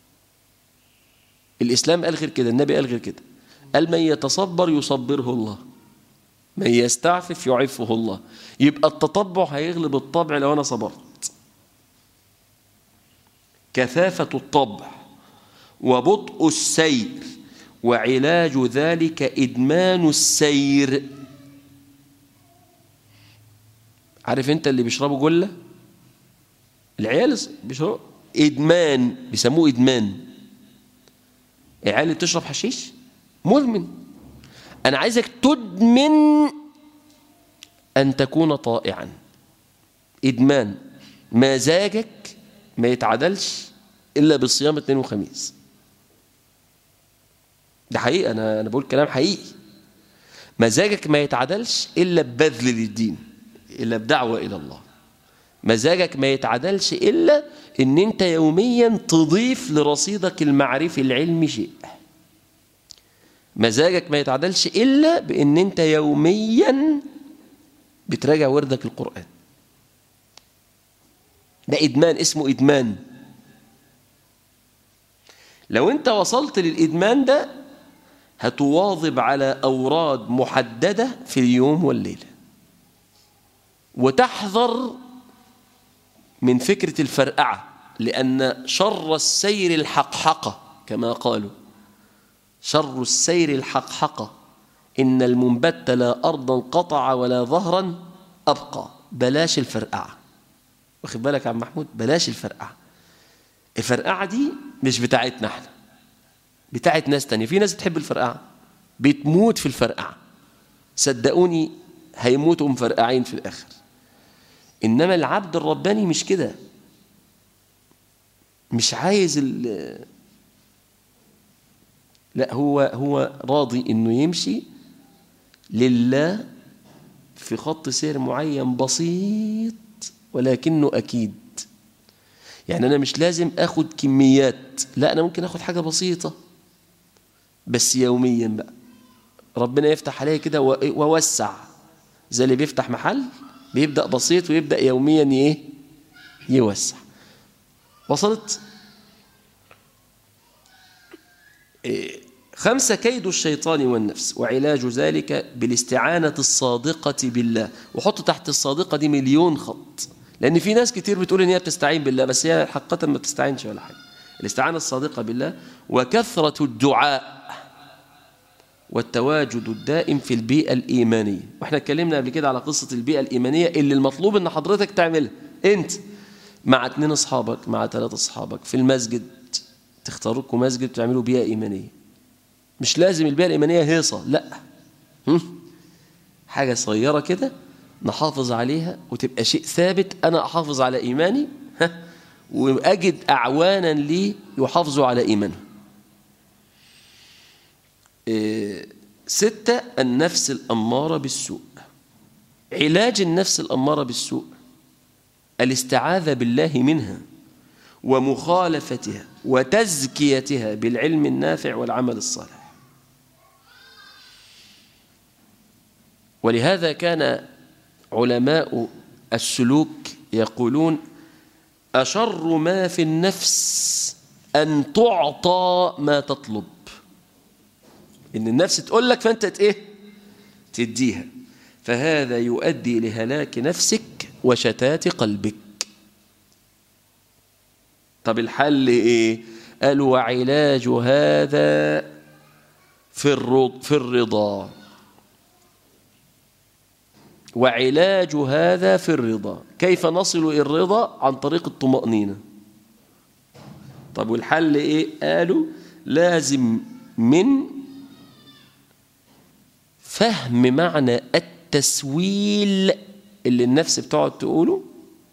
الإسلام قال غير كده النبي قال غير كده قال من يتصبر يصبره الله من يستعفف يعفه الله يبقى التطبع هيغلب الطبع لو أنا صبرت كثافة الطبع وبطء السير وعلاج ذلك إدمان السير عارف انت اللي بيشربوا جلة العيال بيشربوا إدمان بيسموه إدمان العيال اللي بتشرب حشيش مدمن أنا عايزك تدمن أن تكون طائعا إدمان مزاجك ما يتعدلش إلا بصيام اثنين وخميس ده حقيقة أنا أنا بقول كلام حقيقي مزاجك ما يتعدلش إلا ببذل للدين إلا بدعوة إلى الله مزاجك ما يتعدلش إلا إن أنت يوميا تضيف لرصيدك المعرفي العلمي شيء مزاجك ما يتعدلش إلا بإن أنت يوميا بتراجع وردك القرآن ده إدمان اسمه إدمان لو أنت وصلت للإدمان ده هتواظب على أوراد محددة في اليوم والليلة وتحذر من فكرة الفرقعة لأن شر السير الحقحقة كما قالوا شر السير الحقحقة إن المنبت لا أرضا قطع ولا ظهرا أبقى بلاش الفرقعة واخد بالك يا عم محمود بلاش الفرقعة الفرقعة دي مش بتاعتنا احنا بتاعت ناس تانية في ناس بتحب الفرقعة بتموت في الفرقعة صدقوني هيموتوا مفرقعين في الآخر إنما العبد الرباني مش كده مش عايز ال لا هو هو راضي إنه يمشي لله في خط سير معين بسيط ولكنه أكيد يعني أنا مش لازم أخد كميات لا أنا ممكن أخد حاجة بسيطة بس يوميا بقى ربنا يفتح عليا كده ووسع زي اللي بيفتح محل بيبدأ بسيط ويبدأ يوميا ايه يوسع وصلت إيه خمسة كيد الشيطان والنفس وعلاج ذلك بالاستعانة الصادقة بالله وحط تحت الصادقة دي مليون خط لأن في ناس كتير بتقول إن هي بتستعين بالله بس هي حقيقة ما بتستعينش ولا حاجة الاستعانة الصادقة بالله وكثرة الدعاء والتواجد الدائم في البيئة الإيمانية واحنا اتكلمنا قبل كده على قصة البيئة الإيمانية اللي المطلوب ان حضرتك تعملها انت مع اتنين اصحابك مع ثلاثة اصحابك في المسجد تختاروا لكم مسجد تعملوا بيئة إيمانية مش لازم البيئة الإيمانية هيصة لا هم؟ حاجة صغيرة كده نحافظ عليها وتبقى شيء ثابت أنا أحافظ على إيماني ها وأجد أعوانا لي يحافظوا على إيمانه إيه ستة النفس الأمارة بالسوء علاج النفس الأمارة بالسوء الاستعاذة بالله منها ومخالفتها وتزكيتها بالعلم النافع والعمل الصالح ولهذا كان علماء السلوك يقولون أشر ما في النفس أن تعطى ما تطلب إن النفس تقول لك فأنت إيه تديها فهذا يؤدي لهلاك نفسك وشتات قلبك طب الحل إيه قال وعلاج هذا في في الرضا وعلاج هذا في الرضا كيف نصل إلى الرضا عن طريق الطمأنينة طب والحل إيه قالوا لازم من فهم معنى التسويل اللي النفس بتقعد تقوله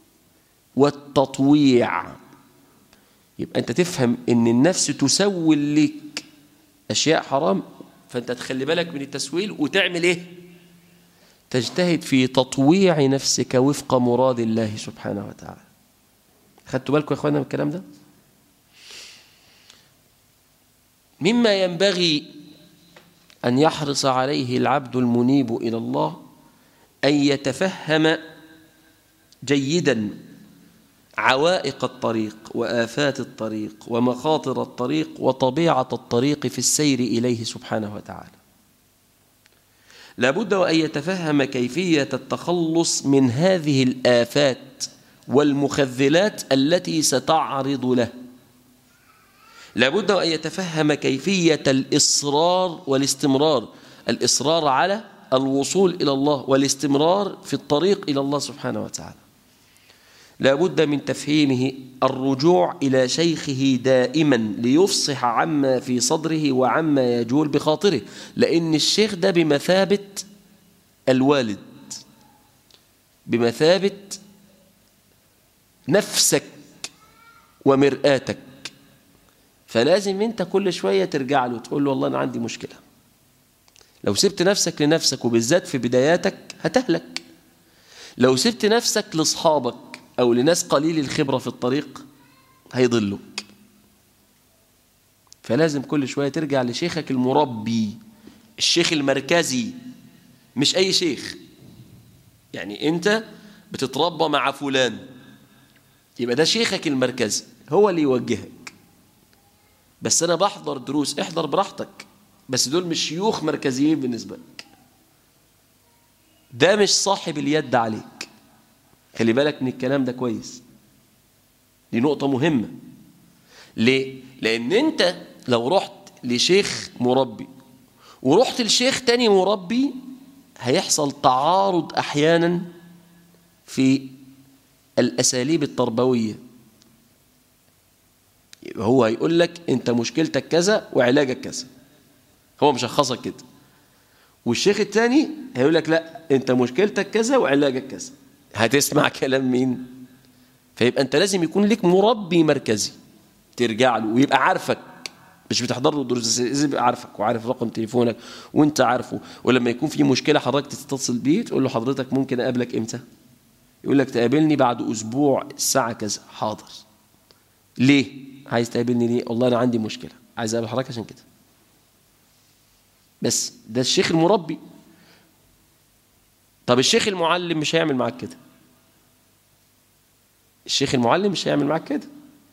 والتطويع يبقى أنت تفهم إن النفس تسول لك أشياء حرام فأنت تخلي بالك من التسويل وتعمل إيه تجتهد في تطويع نفسك وفق مراد الله سبحانه وتعالى خدتوا بالكم يا اخوانا من الكلام ده مما ينبغي أن يحرص عليه العبد المنيب إلى الله أن يتفهم جيدا عوائق الطريق وآفات الطريق ومخاطر الطريق وطبيعة الطريق في السير إليه سبحانه وتعالى لابد وأن يتفهم كيفية التخلص من هذه الآفات والمخذلات التي ستعرض له لابد أن يتفهم كيفية الإصرار والاستمرار الإصرار على الوصول إلى الله والاستمرار في الطريق إلى الله سبحانه وتعالى لابد من تفهيمه الرجوع إلى شيخه دائما ليفصح عما في صدره وعما يجول بخاطره لأن الشيخ ده بمثابة الوالد بمثابة نفسك ومرآتك فلازم انت كل شوية ترجع له تقول له والله أنا عندي مشكلة لو سبت نفسك لنفسك وبالذات في بداياتك هتهلك لو سبت نفسك لأصحابك أو لناس قليل الخبرة في الطريق هيضلك فلازم كل شوية ترجع لشيخك المربي الشيخ المركزي مش أي شيخ يعني أنت بتتربى مع فلان يبقى ده شيخك المركزي هو اللي يوجهك بس أنا بحضر دروس احضر براحتك بس دول مش شيوخ مركزيين بالنسبة لك ده مش صاحب اليد عليك خلي بالك من الكلام ده كويس دي نقطة مهمة ليه؟ لأن أنت لو رحت لشيخ مربي ورحت لشيخ تاني مربي هيحصل تعارض أحيانا في الأساليب التربوية هو هيقول لك أنت مشكلتك كذا وعلاجك كذا هو مشخصك كده والشيخ التاني هيقول لك لا أنت مشكلتك كذا وعلاجك كذا هتسمع كلام مين فيبقى انت لازم يكون لك مربي مركزي ترجع له ويبقى عارفك مش بتحضر له دروس لازم يبقى عارفك وعارف رقم تليفونك وانت عارفه ولما يكون في مشكله حضرتك تتصل بيه تقول له حضرتك ممكن اقابلك امتى يقول لك تقابلني بعد اسبوع الساعه كذا حاضر ليه عايز تقابلني ليه والله انا عندي مشكله عايز اقابل حضرتك عشان كده بس ده الشيخ المربي طب الشيخ المعلم مش هيعمل معاك كده الشيخ المعلم مش هيعمل معاك كده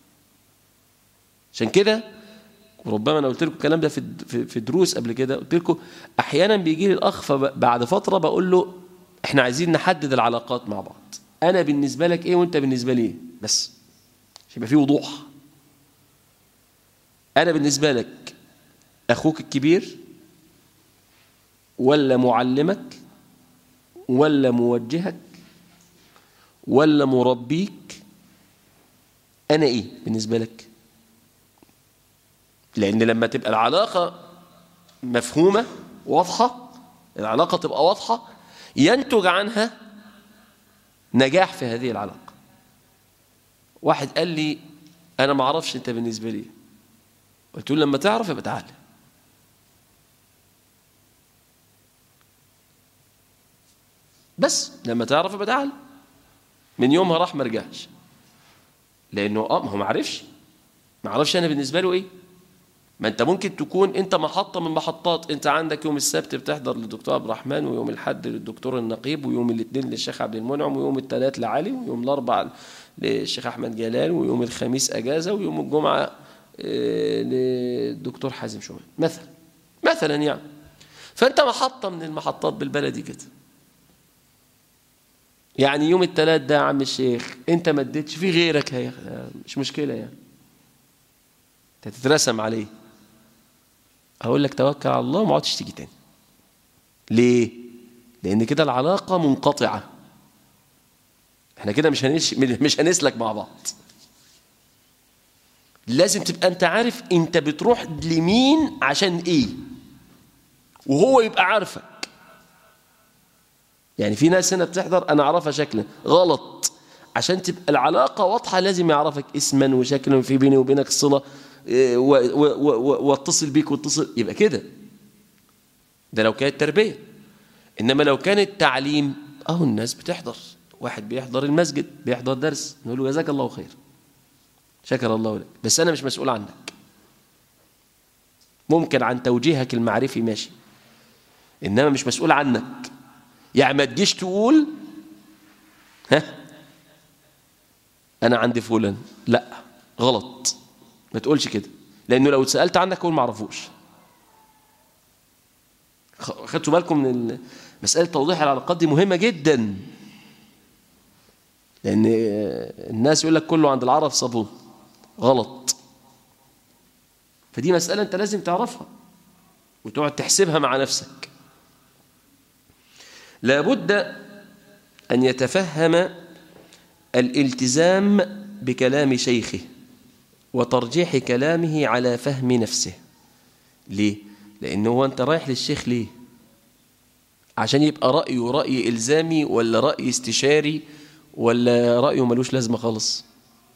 عشان كده وربما انا قلت لكم الكلام ده في في دروس قبل كده قلت لكم احيانا بيجي لي الاخ بعد فتره بقول له احنا عايزين نحدد العلاقات مع بعض انا بالنسبه لك ايه وانت بالنسبه لي ايه بس عشان يبقى في وضوح انا بالنسبه لك اخوك الكبير ولا معلمك ولا موجهك ولا مربيك أنا إيه بالنسبة لك لأن لما تبقى العلاقة مفهومة واضحة العلاقة تبقى واضحة ينتج عنها نجاح في هذه العلاقة واحد قال لي أنا ما أعرفش أنت بالنسبة لي قلت له لما تعرف يبقى تعالى بس لما تعرف يبقى تعالى من يومها راح ما رجعش لأنه اه ما هو ما عرفش ما عرفش أنا بالنسبة له إيه ما انت ممكن تكون انت محطة من محطات انت عندك يوم السبت بتحضر للدكتور عبد الرحمن ويوم الاحد للدكتور النقيب ويوم الاثنين للشيخ عبد المنعم ويوم الثلاث لعلي ويوم الاربع للشيخ احمد جلال ويوم الخميس اجازة ويوم الجمعة اه للدكتور حازم شومان مثلا مثلا يعني فانت محطة من المحطات بالبلدي كده يعني يوم الثلاث ده يا عم الشيخ انت ما اديتش في غيرك هي مش مشكلة يعني انت تترسم عليه اقول لك توكل على الله وما عادش تيجي تاني ليه لان كده العلاقه منقطعه احنا كده مش هنش... مش هنسلك مع بعض لازم تبقى انت عارف انت بتروح لمين عشان ايه وهو يبقى عارفك يعني في ناس هنا بتحضر انا اعرفها شكلا غلط عشان تبقى العلاقه واضحه لازم يعرفك اسما وشكلا في بيني وبينك صله واتصل بيك واتصل يبقى كده ده لو كانت تربية إنما لو كانت تعليم أهو الناس بتحضر واحد بيحضر المسجد بيحضر درس نقول له جزاك الله خير شكر الله لك بس أنا مش مسؤول عنك ممكن عن توجيهك المعرفي ماشي إنما مش مسؤول عنك يعني ما تجيش تقول ها أنا عندي فلان لا غلط ما تقولش كده لانه لو اتسالت عنك اقول ما اعرفوش خدتوا بالكم من مساله توضيح العلاقات دي مهمه جدا لان الناس يقول لك كله عند العرب صابون غلط فدي مساله انت لازم تعرفها وتقعد تحسبها مع نفسك لابد ان يتفهم الالتزام بكلام شيخه وترجيح كلامه على فهم نفسه ليه؟ لأنه هو أنت رايح للشيخ ليه؟ عشان يبقى رأيه رأي إلزامي ولا رأي استشاري ولا رأيه ملوش لازمة خالص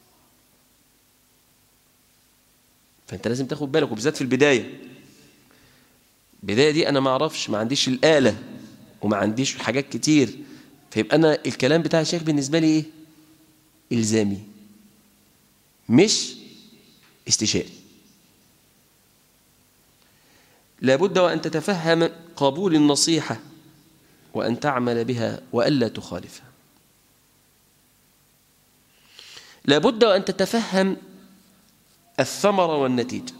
فأنت لازم تاخد بالك وبالذات في البداية البداية دي أنا ما أعرفش ما عنديش الآلة وما عنديش حاجات كتير فيبقى أنا الكلام بتاع الشيخ بالنسبة لي إيه؟ إلزامي مش استشاري لابد وأن تتفهم قبول النصيحة وأن تعمل بها وألا تخالفها لابد وأن تتفهم الثمرة والنتيجة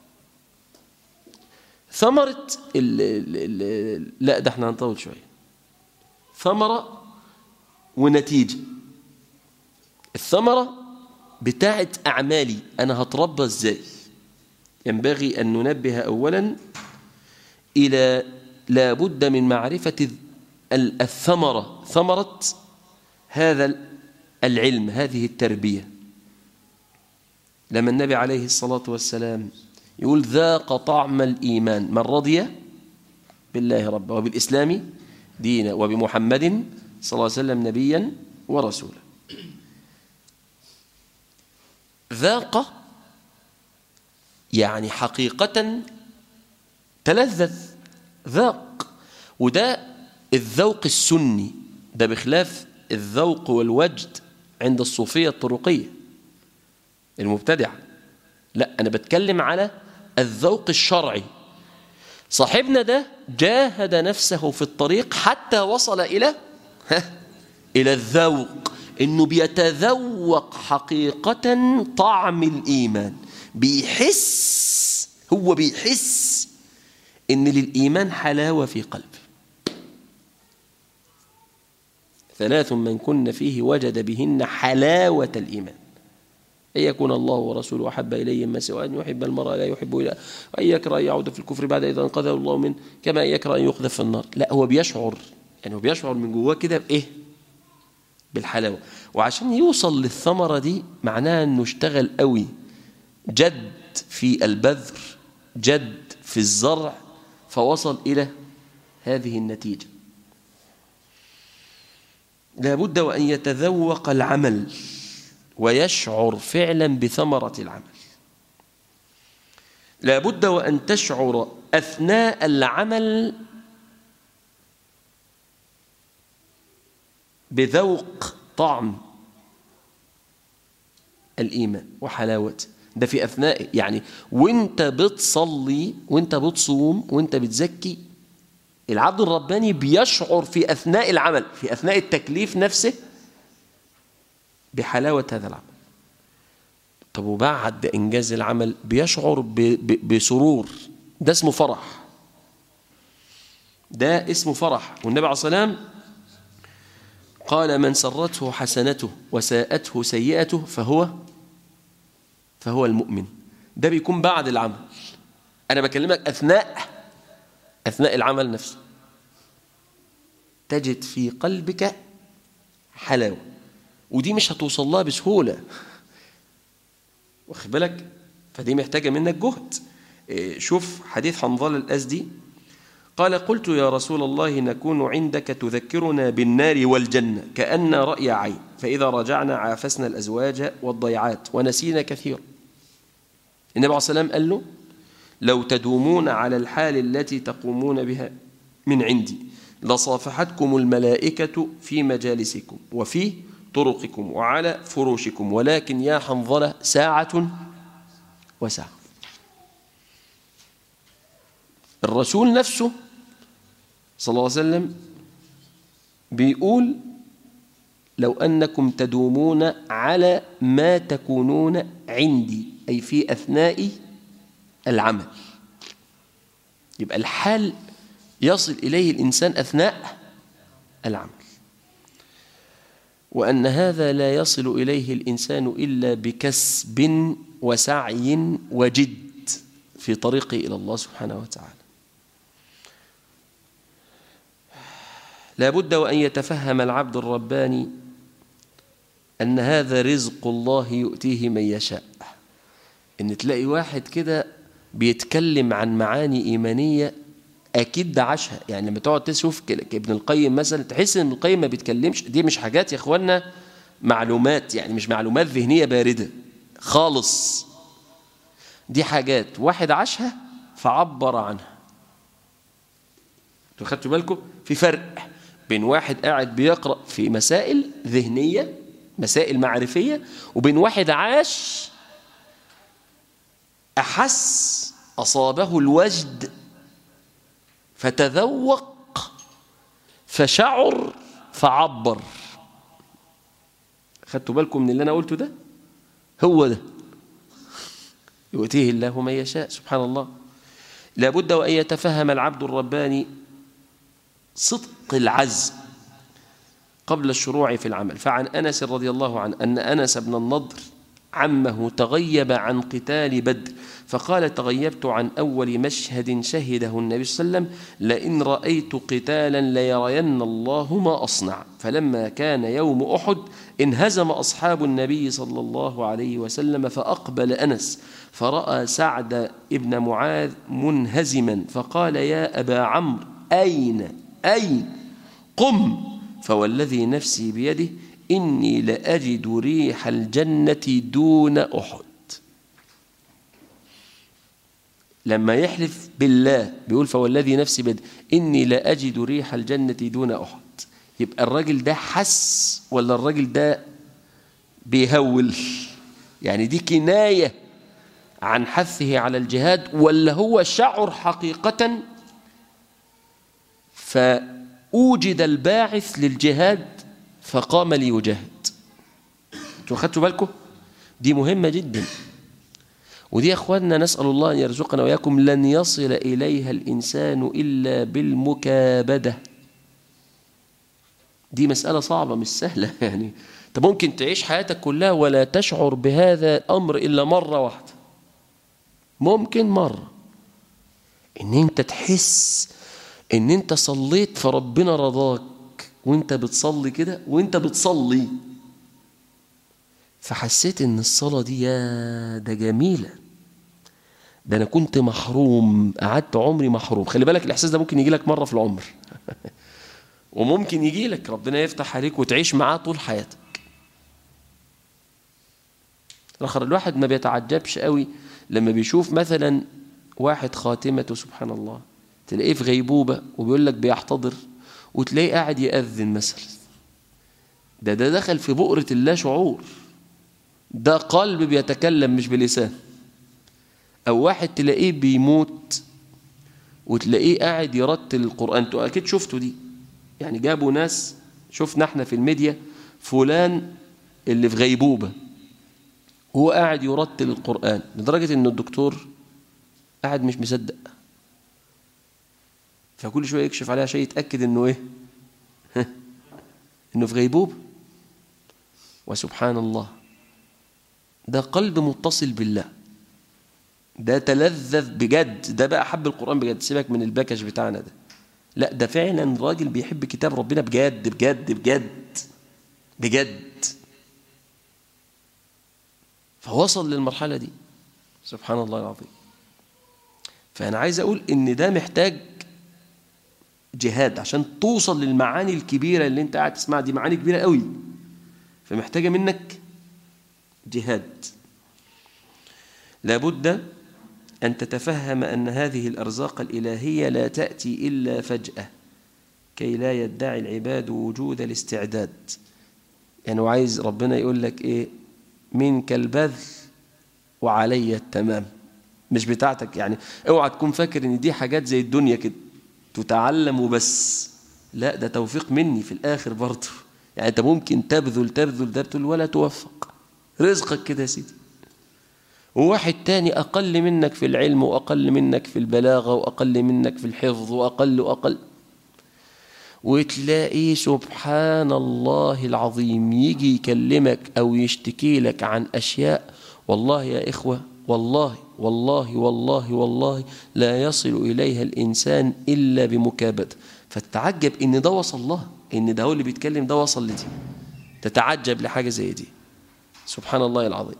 ثمرة ال ال ال لا ده احنا هنطول شوية ثمرة ونتيجة الثمرة بتاعة أعمالي أنا هتربى إزاي ينبغي أن ننبه أولا إلى لابد من معرفة الثمرة ثمرة هذا العلم هذه التربية لما النبي عليه الصلاة والسلام يقول ذاق طعم الإيمان من رضي بالله ربا وبالإسلام دينا وبمحمد صلى الله عليه وسلم نبيا ورسولا ذاق يعني حقيقة تلذذ ذاق وده الذوق السني ده بخلاف الذوق والوجد عند الصوفية الطرقية المبتدعة لا أنا بتكلم على الذوق الشرعي صاحبنا ده جاهد نفسه في الطريق حتى وصل إلى إلى الذوق إنه بيتذوق حقيقة طعم الإيمان بيحس هو بيحس إن للإيمان حلاوة في قلبه ثلاث من كن فيه وجد بهن حلاوة الإيمان أن يكون الله ورسوله أحب إليه ما سوى أن يحب المرأة لا يحب إلى وأن يكره أن يعود في الكفر بعد إذا أنقذه الله منه كما أن يكره أن يقذف في النار لا هو بيشعر يعني هو بيشعر من جواه كده بإيه بالحلاوة وعشان يوصل للثمرة دي معناها أنه اشتغل قوي جد في البذر جد في الزرع فوصل إلى هذه النتيجة لابد وأن يتذوق العمل ويشعر فعلا بثمرة العمل لابد وأن تشعر أثناء العمل بذوق طعم الإيمان وحلاوته ده في أثناء يعني وانت بتصلي وانت بتصوم وانت بتزكي العبد الرباني بيشعر في أثناء العمل في أثناء التكليف نفسه بحلاوة هذا العمل طب وبعد إنجاز العمل بيشعر ب ب بسرور ده اسمه فرح ده اسمه فرح والنبي عليه الصلاة والسلام قال من سرته حسنته وساءته سيئته فهو فهو المؤمن ده بيكون بعد العمل أنا بكلمك أثناء أثناء العمل نفسه تجد في قلبك حلاوة ودي مش هتوصل لها بسهولة واخد بالك فدي محتاجة منك جهد شوف حديث حنظل الأزدي قال قلت يا رسول الله نكون عندك تذكرنا بالنار والجنة كأن رأي عين فإذا رجعنا عافسنا الأزواج والضيعات ونسينا كثيرا النبي عليه الصلاة والسلام قال له لو تدومون على الحال التي تقومون بها من عندي لصافحتكم الملائكة في مجالسكم وفي طرقكم وعلى فروشكم ولكن يا حنظلة ساعة وساعة الرسول نفسه صلى الله عليه وسلم بيقول لو أنكم تدومون على ما تكونون عندي أي في أثناء العمل يبقى الحال يصل إليه الإنسان أثناء العمل وأن هذا لا يصل إليه الإنسان إلا بكسب وسعي وجد في طريقه إلى الله سبحانه وتعالى لا بد وأن يتفهم العبد الرباني أن هذا رزق الله يؤتيه من يشاء إن تلاقي واحد كده بيتكلم عن معاني إيمانية أكيد ده عاشها يعني لما تقعد تشوف ابن القيم مثلا تحس إن ابن القيم ما بيتكلمش دي مش حاجات يا إخوانا معلومات يعني مش معلومات ذهنية باردة خالص دي حاجات واحد عاشها فعبر عنها انتوا خدتوا بالكم في فرق بين واحد قاعد بيقرأ في مسائل ذهنية مسائل معرفية وبين واحد عاش أحس أصابه الوجد فتذوق فشعر فعبر خدتوا بالكم من اللي أنا قلته ده هو ده يؤتيه الله من يشاء سبحان الله لابد وأن يتفهم العبد الرباني صدق العزم قبل الشروع في العمل فعن أنس رضي الله عنه أن أنس بن النضر عمه تغيب عن قتال بدر فقال تغيبت عن أول مشهد شهده النبي صلى الله عليه وسلم لئن رأيت قتالا ليرين الله ما أصنع فلما كان يوم أحد انهزم أصحاب النبي صلى الله عليه وسلم فأقبل أنس فرأى سعد ابن معاذ منهزما فقال يا أبا عمرو أين أين قم فوالذي نفسي بيده إني لأجد ريح الجنة دون أحد لما يحلف بالله بيقول فوالذي نفسي بيده إني لأجد ريح الجنة دون أحد يبقى الراجل ده حس ولا الراجل ده بيهول يعني دي كناية عن حثه على الجهاد ولا هو شعر حقيقة فأوجد الباعث للجهاد فقام ليجاهد انتوا خدتوا بالكم دي مهمة جدا ودي يا اخواننا نسأل الله أن يرزقنا وإياكم لن يصل إليها الإنسان إلا بالمكابدة دي مسألة صعبة مش سهلة يعني أنت ممكن تعيش حياتك كلها ولا تشعر بهذا الأمر إلا مرة واحدة ممكن مرة إن أنت تحس إن أنت صليت فربنا رضاك وانت بتصلي كده وانت بتصلي فحسيت ان الصلاة دي يا ده جميلة ده انا كنت محروم قعدت عمري محروم خلي بالك الاحساس ده ممكن يجي لك مره في العمر وممكن يجي لك ربنا يفتح عليك وتعيش معاه طول حياتك الاخر الواحد ما بيتعجبش قوي لما بيشوف مثلا واحد خاتمته سبحان الله تلاقيه في غيبوبة وبيقول لك بيحتضر وتلاقيه قاعد يأذن مثلا ده ده دخل في بؤرة اللا شعور ده قلب بيتكلم مش بلسان أو واحد تلاقيه بيموت وتلاقيه قاعد يرتل القرآن انتوا أكيد شفتوا دي يعني جابوا ناس شفنا احنا في الميديا فلان اللي في غيبوبة هو قاعد يرتل القرآن لدرجة ان الدكتور قاعد مش مصدق فكل شوية يكشف عليها شيء يتأكد انه ايه انه في غيبوبة وسبحان الله ده قلب متصل بالله ده تلذذ بجد ده بقى حب القرآن بجد سيبك من الباكج بتاعنا ده لا ده فعلا راجل بيحب كتاب ربنا بجد بجد بجد بجد فوصل للمرحلة دي سبحان الله العظيم فأنا عايز أقول إن ده محتاج جهاد عشان توصل للمعاني الكبيرة اللي أنت قاعد تسمعها دي معاني كبيرة قوي فمحتاجة منك جهاد لابد أن تتفهم أن هذه الأرزاق الإلهية لا تأتي إلا فجأة كي لا يدعي العباد وجود الاستعداد يعني وعايز ربنا يقول لك إيه منك البذل وعلي التمام مش بتاعتك يعني اوعى تكون فاكر ان دي حاجات زي الدنيا كده تتعلم وبس لا ده توفيق مني في الاخر برضه يعني انت ممكن تبذل تبذل تبذل ولا توفق رزقك كده يا سيدي وواحد تاني أقل منك في العلم وأقل منك في البلاغة وأقل منك في الحفظ وأقل وأقل وتلاقي سبحان الله العظيم يجي يكلمك أو يشتكي لك عن أشياء والله يا إخوة والله والله والله والله لا يصل إليها الإنسان إلا بمكابدة فتتعجب إن ده وصل الله إن ده هو اللي بيتكلم ده وصل لدي تتعجب لحاجة زي دي سبحان الله العظيم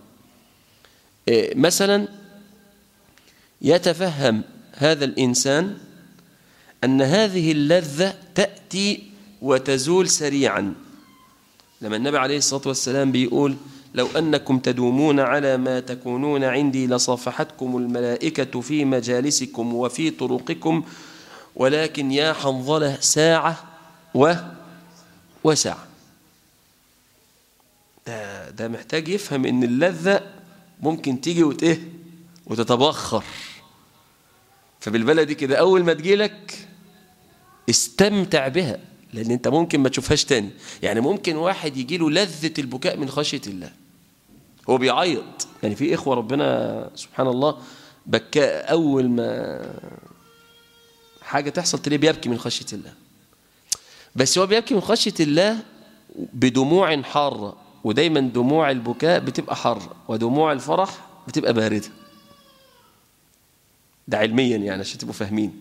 مثلا يتفهم هذا الإنسان أن هذه اللذة تأتي وتزول سريعا لما النبي عليه الصلاة والسلام بيقول لو أنكم تدومون على ما تكونون عندي لصافحتكم الملائكة في مجالسكم وفي طرقكم ولكن يا حنظلة ساعة و وساعة ده, ده محتاج يفهم ان اللذة ممكن تيجي وتيه وتتبخر فبالبلدي كده أول ما تجيلك استمتع بها لأن أنت ممكن ما تشوفهاش تاني يعني ممكن واحد يجي له لذة البكاء من خشية الله هو بيعيط يعني في إخوة ربنا سبحان الله بكاء أول ما حاجة تحصل تلاقيه بيبكي من خشية الله بس هو بيبكي من خشية الله بدموع حارة ودايما دموع البكاء بتبقى حارة ودموع الفرح بتبقى باردة ده علميا يعني عشان تبقوا فاهمين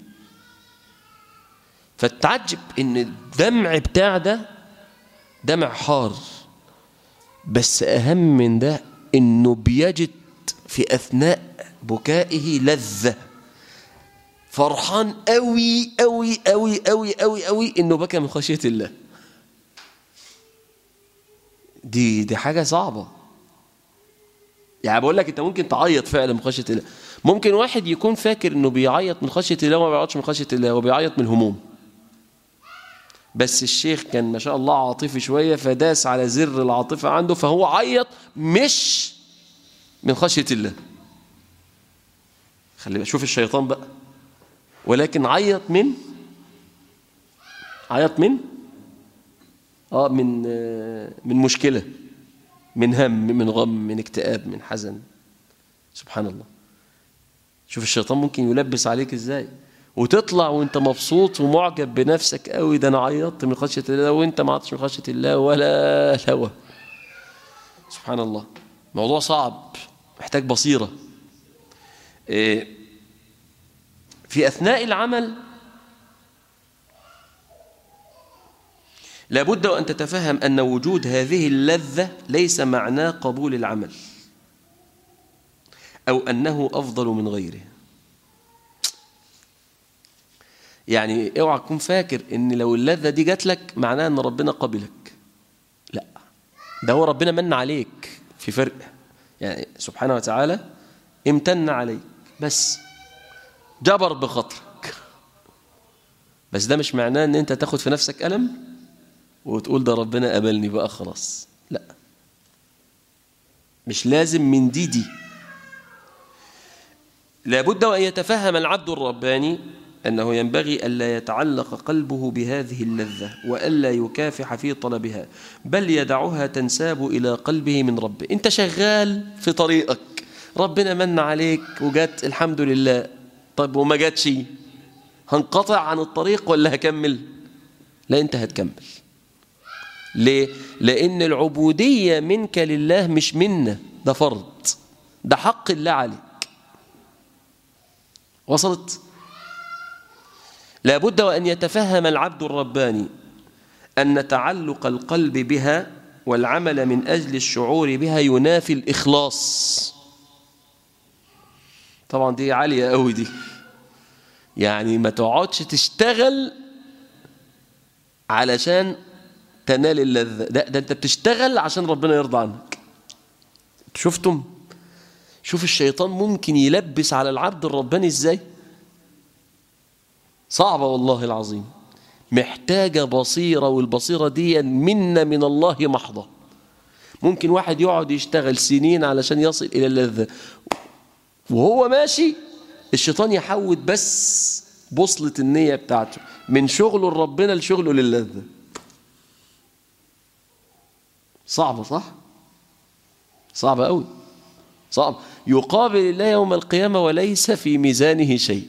فتعجب ان الدمع بتاع ده دمع حار بس اهم من ده انه بيجد في اثناء بكائه لذة فرحان قوي قوي قوي قوي قوي قوي انه بكى من خشية الله دي دي حاجة صعبة يعني بقول لك انت ممكن تعيط فعلا من خشية الله ممكن واحد يكون فاكر انه بيعيط من خشية الله وما بيعيطش من خشية الله هو بيعيط من الهموم بس الشيخ كان ما شاء الله عاطفي شوية فداس على زر العاطفة عنده فهو عيط مش من خشية الله خلي بقى شوف الشيطان بقى ولكن عيط من عيط من اه من من مشكلة من هم من غم من اكتئاب من حزن سبحان الله شوف الشيطان ممكن يلبس عليك ازاي وتطلع وانت مبسوط ومعجب بنفسك قوي ده انا عيطت من خشيه الله وانت ما عيطتش من خشيه الله ولا هوى سبحان الله موضوع صعب محتاج بصيره إيه في اثناء العمل لابد ان تتفهم ان وجود هذه اللذه ليس معناه قبول العمل او انه افضل من غيره يعني اوعى تكون فاكر ان لو اللذة دي جات لك معناها ان ربنا قبلك لا ده هو ربنا من عليك في فرق يعني سبحانه وتعالى امتن عليك بس جبر بخاطرك بس ده مش معناه ان انت تاخد في نفسك ألم وتقول ده ربنا قبلني بقى خلاص لا مش لازم من دي دي لابد وأن يتفهم العبد الرباني أنه ينبغي ألا يتعلق قلبه بهذه اللذة وألا يكافح في طلبها بل يدعها تنساب إلى قلبه من ربه أنت شغال في طريقك ربنا من عليك وجات الحمد لله طيب وما جاتش هنقطع عن الطريق ولا هكمل لا أنت هتكمل ليه؟ لأن العبودية منك لله مش منا ده فرض ده حق الله عليك وصلت؟ لابد وأن يتفهم العبد الرباني أن تعلق القلب بها والعمل من أجل الشعور بها ينافي الإخلاص طبعا دي عالية قوي دي يعني ما تقعدش تشتغل علشان تنال اللذة ده, ده انت بتشتغل عشان ربنا يرضى عنك شفتم شوف الشيطان ممكن يلبس على العبد الرباني ازاي صعبة والله العظيم محتاجة بصيرة والبصيرة دي منا من الله محضة ممكن واحد يقعد يشتغل سنين علشان يصل إلى اللذة وهو ماشي الشيطان يحود بس بوصلة النية بتاعته من شغله لربنا لشغله للذة صعبة صح؟ صعبة قوي صعب يقابل الله يوم القيامة وليس في ميزانه شيء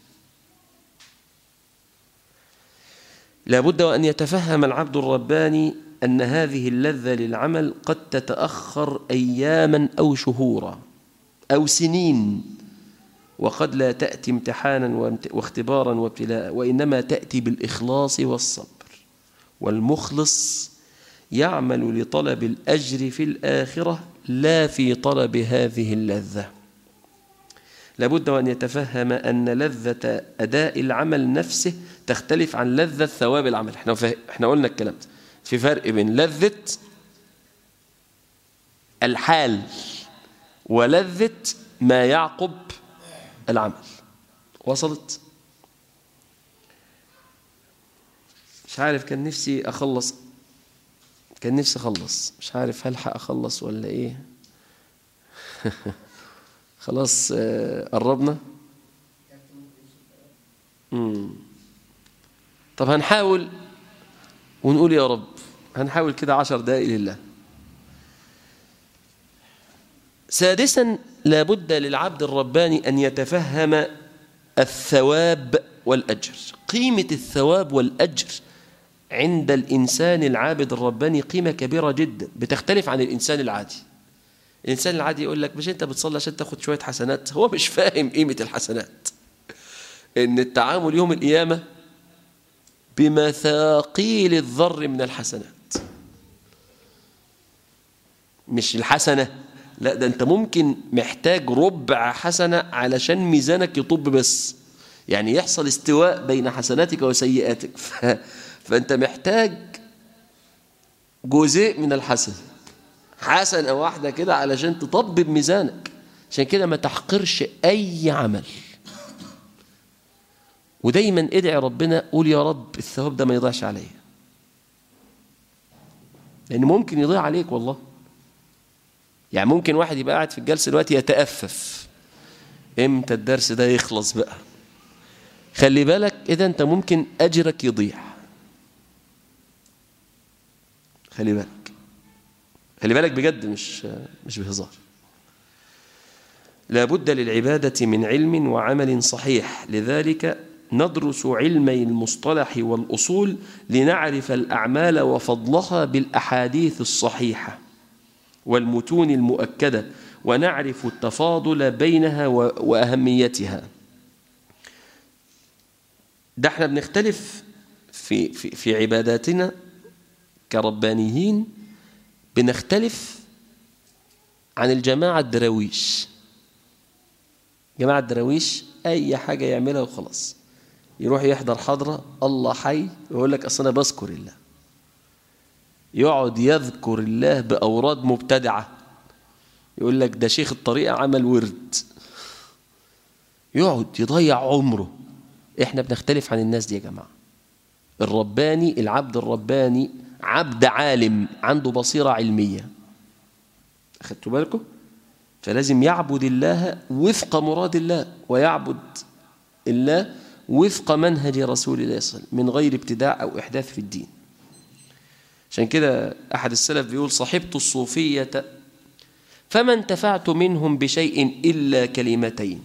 لابد وأن يتفهم العبد الرباني أن هذه اللذة للعمل قد تتأخر أياما أو شهورا أو سنين وقد لا تأتي امتحانا واختبارا وابتلاء وإنما تأتي بالإخلاص والصبر والمخلص يعمل لطلب الأجر في الآخرة لا في طلب هذه اللذة لابد وأن يتفهم أن لذة أداء العمل نفسه تختلف عن لذة ثواب العمل احنا, احنا قلنا الكلام ده في فرق بين لذة الحال ولذة ما يعقب العمل وصلت مش عارف كان نفسي أخلص كان نفسي أخلص مش عارف هلحق أخلص ولا إيه خلاص قربنا مم. طب هنحاول ونقول يا رب هنحاول كده عشر دقائق لله سادسا لابد للعبد الرباني أن يتفهم الثواب والأجر قيمة الثواب والأجر عند الإنسان العابد الرباني قيمة كبيرة جدا بتختلف عن الإنسان العادي الإنسان العادي يقول لك مش أنت بتصلي عشان تاخد شوية حسنات هو مش فاهم قيمة الحسنات إن التعامل يوم القيامة بمثاقيل الذر من الحسنات مش الحسنة لا ده أنت ممكن محتاج ربع حسنة علشان ميزانك يطب بس يعني يحصل استواء بين حسناتك وسيئاتك ف... فأنت محتاج جزء من الحسنة حسنة واحدة كده علشان تطبب ميزانك عشان كده ما تحقرش أي عمل ودايما ادعي ربنا قول يا رب الثواب ده ما يضيعش عليا لأن ممكن يضيع عليك والله يعني ممكن واحد يبقى قاعد في الجلسة دلوقتي يتأفف امتى الدرس ده يخلص بقى خلي بالك إذا أنت ممكن أجرك يضيع خلي بالك خلي بالك بجد مش مش بهزار لابد للعبادة من علم وعمل صحيح لذلك ندرس علمي المصطلح والأصول لنعرف الأعمال وفضلها بالأحاديث الصحيحة والمتون المؤكدة ونعرف التفاضل بينها وأهميتها ده احنا بنختلف في, في, في عباداتنا كربانيين بنختلف عن الجماعة الدراويش جماعة الدراويش أي حاجة يعملها وخلاص يروح يحضر حضرة الله حي ويقول لك أصل أنا بذكر الله يقعد يذكر الله بأوراد مبتدعة يقول لك ده شيخ الطريقة عمل ورد يقعد يضيع عمره احنا بنختلف عن الناس دي يا جماعة الرباني العبد الرباني عبد عالم عنده بصيرة علمية أخدتوا بالكم فلازم يعبد الله وفق مراد الله ويعبد الله وفق منهج رسول الله صلى الله عليه وسلم من غير ابتداع أو إحداث في الدين عشان كده أحد السلف بيقول صحبت الصوفية فما انتفعت منهم بشيء إلا كلمتين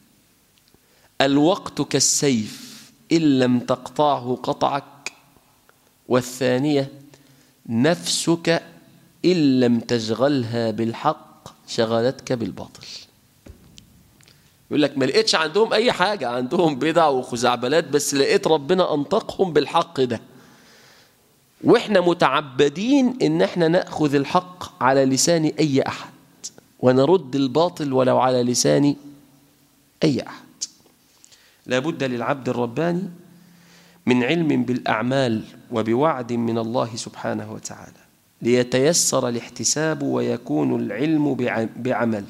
الوقت كالسيف إن لم تقطعه قطعك والثانية نفسك إن لم تشغلها بالحق شغلتك بالباطل يقول لك ما لقيتش عندهم أي حاجة عندهم بدع وخزعبلات بس لقيت ربنا أنطقهم بالحق ده وإحنا متعبدين إن إحنا نأخذ الحق على لسان أي أحد ونرد الباطل ولو على لسان أي أحد لابد للعبد الرباني من علم بالأعمال وبوعد من الله سبحانه وتعالى ليتيسر الاحتساب ويكون العلم بعمل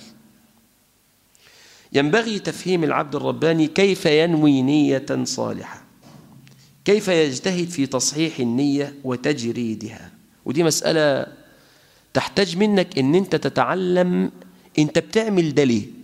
ينبغي تفهيم العبد الرباني كيف ينوي نية صالحة كيف يجتهد في تصحيح النية وتجريدها ودي مسألة تحتاج منك ان انت تتعلم انت بتعمل ده ليه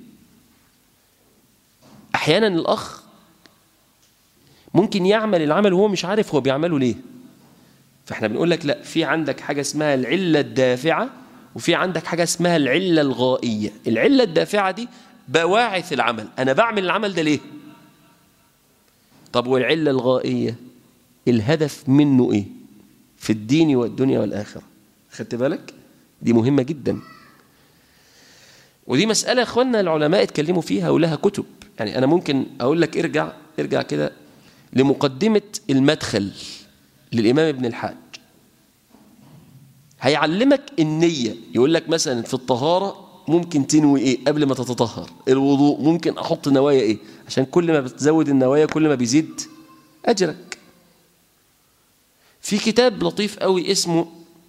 احيانا الاخ ممكن يعمل العمل وهو مش عارف هو بيعمله ليه فاحنا بنقول لك لا في عندك حاجه اسمها العله الدافعه وفي عندك حاجه اسمها العله الغائيه العله الدافعه دي بواعث العمل انا بعمل العمل ده ليه طب والعله الغائيه الهدف منه ايه في الدين والدنيا والاخره خدت بالك دي مهمه جدا ودي مساله اخواننا العلماء اتكلموا فيها ولها كتب يعني انا ممكن اقول لك ارجع ارجع كده لمقدمه المدخل للامام ابن الحاج هيعلمك النيه يقول لك مثلا في الطهاره ممكن تنوي ايه قبل ما تتطهر الوضوء ممكن احط نوايا ايه عشان كل ما بتزود النوايا كل ما بيزيد اجرك في كتاب لطيف قوي اسمه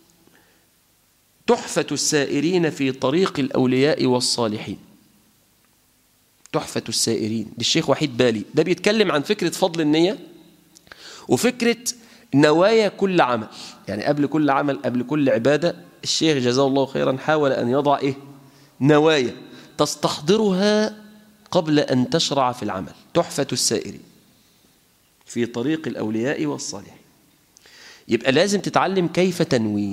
تحفة السائرين في طريق الأولياء والصالحين تحفة السائرين للشيخ وحيد بالي ده بيتكلم عن فكرة فضل النية وفكرة نوايا كل عمل يعني قبل كل عمل قبل كل عبادة الشيخ جزاه الله خيرا حاول أن يضع إيه نوايا تستحضرها قبل أن تشرع في العمل تحفة السائرين في طريق الأولياء والصالحين يبقى لازم تتعلم كيف تنوي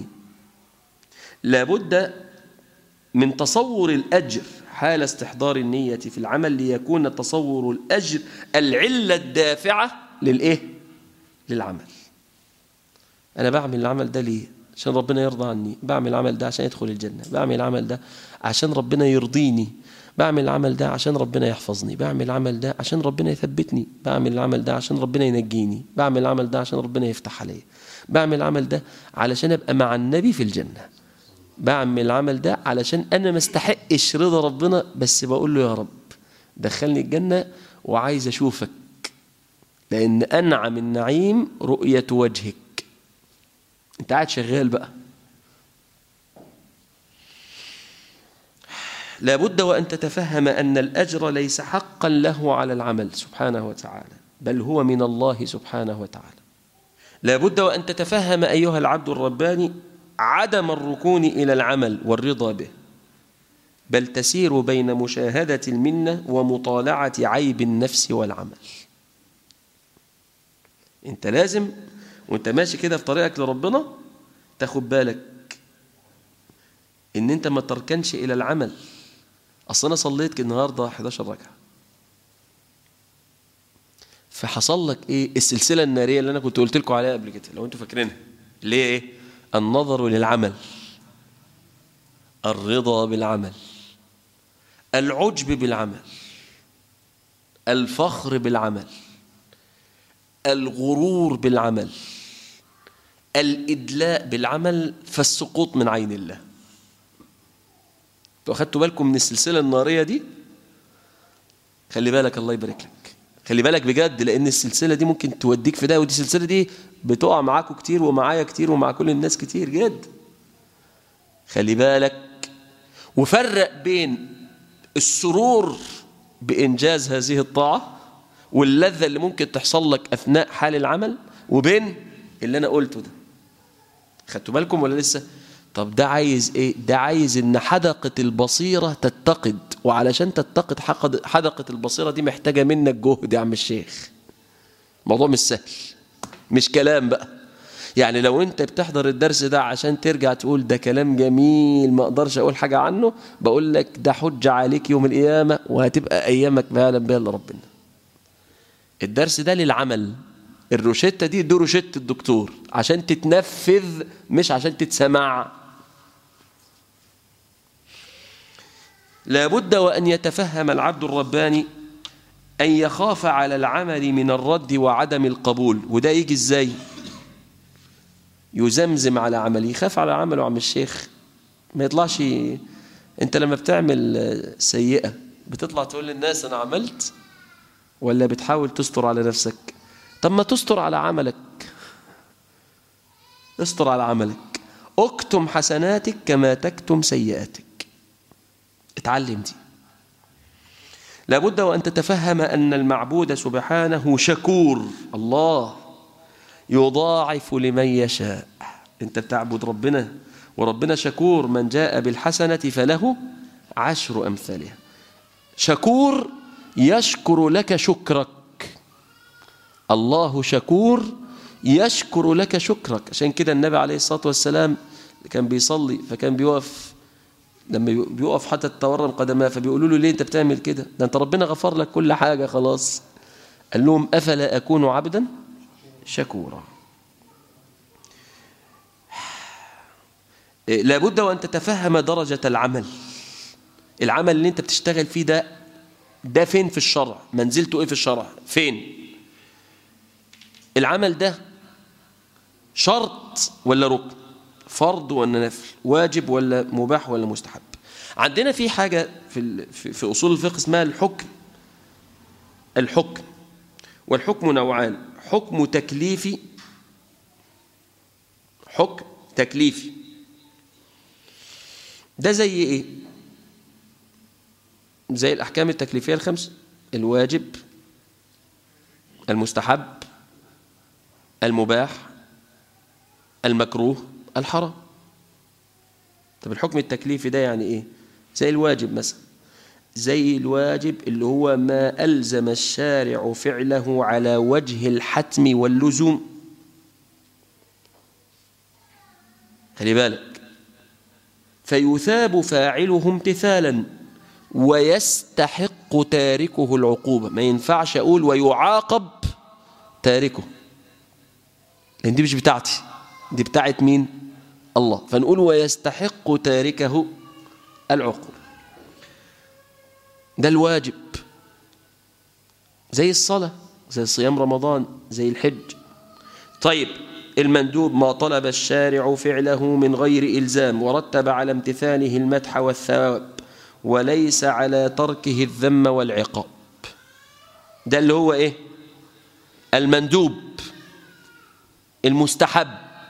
لابد من تصور الأجر حال استحضار النية في العمل ليكون تصور الأجر العلة الدافعة للإيه؟ للعمل أنا بعمل العمل ده ليه؟ عشان ربنا يرضى عني بعمل العمل ده عشان يدخل الجنة بعمل العمل ده عشان ربنا يرضيني بعمل العمل ده عشان ربنا يحفظني بعمل العمل ده عشان ربنا يثبتني بعمل العمل ده عشان ربنا ينجيني بعمل العمل ده عشان ربنا يفتح عليا بعمل العمل ده علشان ابقى مع النبي في الجنه بعمل العمل ده علشان انا ما استحقش رضا ربنا بس بقول له يا رب دخلني الجنه وعايز اشوفك لان انعم النعيم رؤيه وجهك انت قاعد شغال بقى لابد وان تتفهم ان الاجر ليس حقا له على العمل سبحانه وتعالى بل هو من الله سبحانه وتعالى لابد وان تتفهم ايها العبد الرباني عدم الركون الى العمل والرضا به بل تسير بين مشاهده المنه ومطالعه عيب النفس والعمل انت لازم وانت ماشي كده في طريقك لربنا تاخد بالك ان انت ما تركنش الى العمل اصل انا صليت النهارده 11 ركعه فحصل لك ايه السلسله الناريه اللي انا كنت قلت لكم عليها قبل كده لو انتوا فاكرينها اللي هي ايه النظر للعمل الرضا بالعمل العجب بالعمل الفخر بالعمل الغرور بالعمل الإدلاء بالعمل فالسقوط من عين الله أخدتوا بالكم من السلسلة النارية دي خلي بالك الله يبارك لك خلي بالك بجد لان السلسله دي ممكن توديك في ده ودي السلسله دي بتقع معاكم كتير ومعايا كتير ومع كل الناس كتير جد خلي بالك وفرق بين السرور بإنجاز هذه الطاعة واللذة اللي ممكن تحصل لك أثناء حال العمل وبين اللي أنا قلته ده خدتوا بالكم ولا لسه طب ده عايز ايه ده عايز ان حدقة البصيرة تتقد وعلشان تتقد حدقة البصيرة دي محتاجة منك جهد يا عم الشيخ الموضوع مش سهل مش كلام بقى يعني لو انت بتحضر الدرس ده عشان ترجع تقول ده كلام جميل ما اقدرش اقول حاجة عنه بقول لك ده حجة عليك يوم القيامة وهتبقى ايامك ما يعلم بها الا ربنا الدرس ده للعمل الروشتة دي دي روشتة الدكتور عشان تتنفذ مش عشان تتسمع لابد وأن يتفهم العبد الرباني أن يخاف على العمل من الرد وعدم القبول وده يجي ازاي يزمزم على عمله يخاف على عمله عم الشيخ ما يطلعش انت لما بتعمل سيئة بتطلع تقول للناس انا عملت ولا بتحاول تستر على نفسك طب ما تستر على عملك استر على عملك اكتم حسناتك كما تكتم سيئاتك اتعلم دي لابد وأن تتفهم أن المعبود سبحانه شكور الله يضاعف لمن يشاء انت بتعبد ربنا وربنا شكور من جاء بالحسنة فله عشر أمثالها شكور يشكر لك شكرك الله شكور يشكر لك شكرك عشان كده النبي عليه الصلاة والسلام كان بيصلي فكان بيقف لما بيقف حتى تتورم قدماه فبيقولوا له ليه انت بتعمل كده ده انت ربنا غفر لك كل حاجة خلاص قال لهم أفلا أكون عبدا شكورا لابد وأن تتفهم درجة العمل العمل اللي انت بتشتغل فيه ده ده فين في الشرع منزلته ايه في الشرع فين العمل ده شرط ولا ركن فرض ولا نفل واجب ولا مباح ولا مستحب عندنا في حاجة في, في أصول الفقه اسمها الحكم الحكم والحكم نوعان حكم تكليفي حكم تكليفي ده زي ايه زي الأحكام التكليفية الخمس الواجب المستحب المباح المكروه الحرام طب الحكم التكليفي ده يعني ايه زي الواجب مثلا زي الواجب اللي هو ما ألزم الشارع فعله على وجه الحتم واللزوم خلي بالك فيثاب فاعله امتثالا ويستحق تاركه العقوبة ما ينفعش أقول ويعاقب تاركه لأن دي مش بتاعتي دي بتاعت مين الله فنقول ويستحق تاركه العقوبة ده الواجب زي الصلاة زي صيام رمضان زي الحج طيب المندوب ما طلب الشارع فعله من غير إلزام ورتب على امتثاله المدح والثواب وليس على تركه الذم والعقاب ده اللي هو إيه المندوب المستحب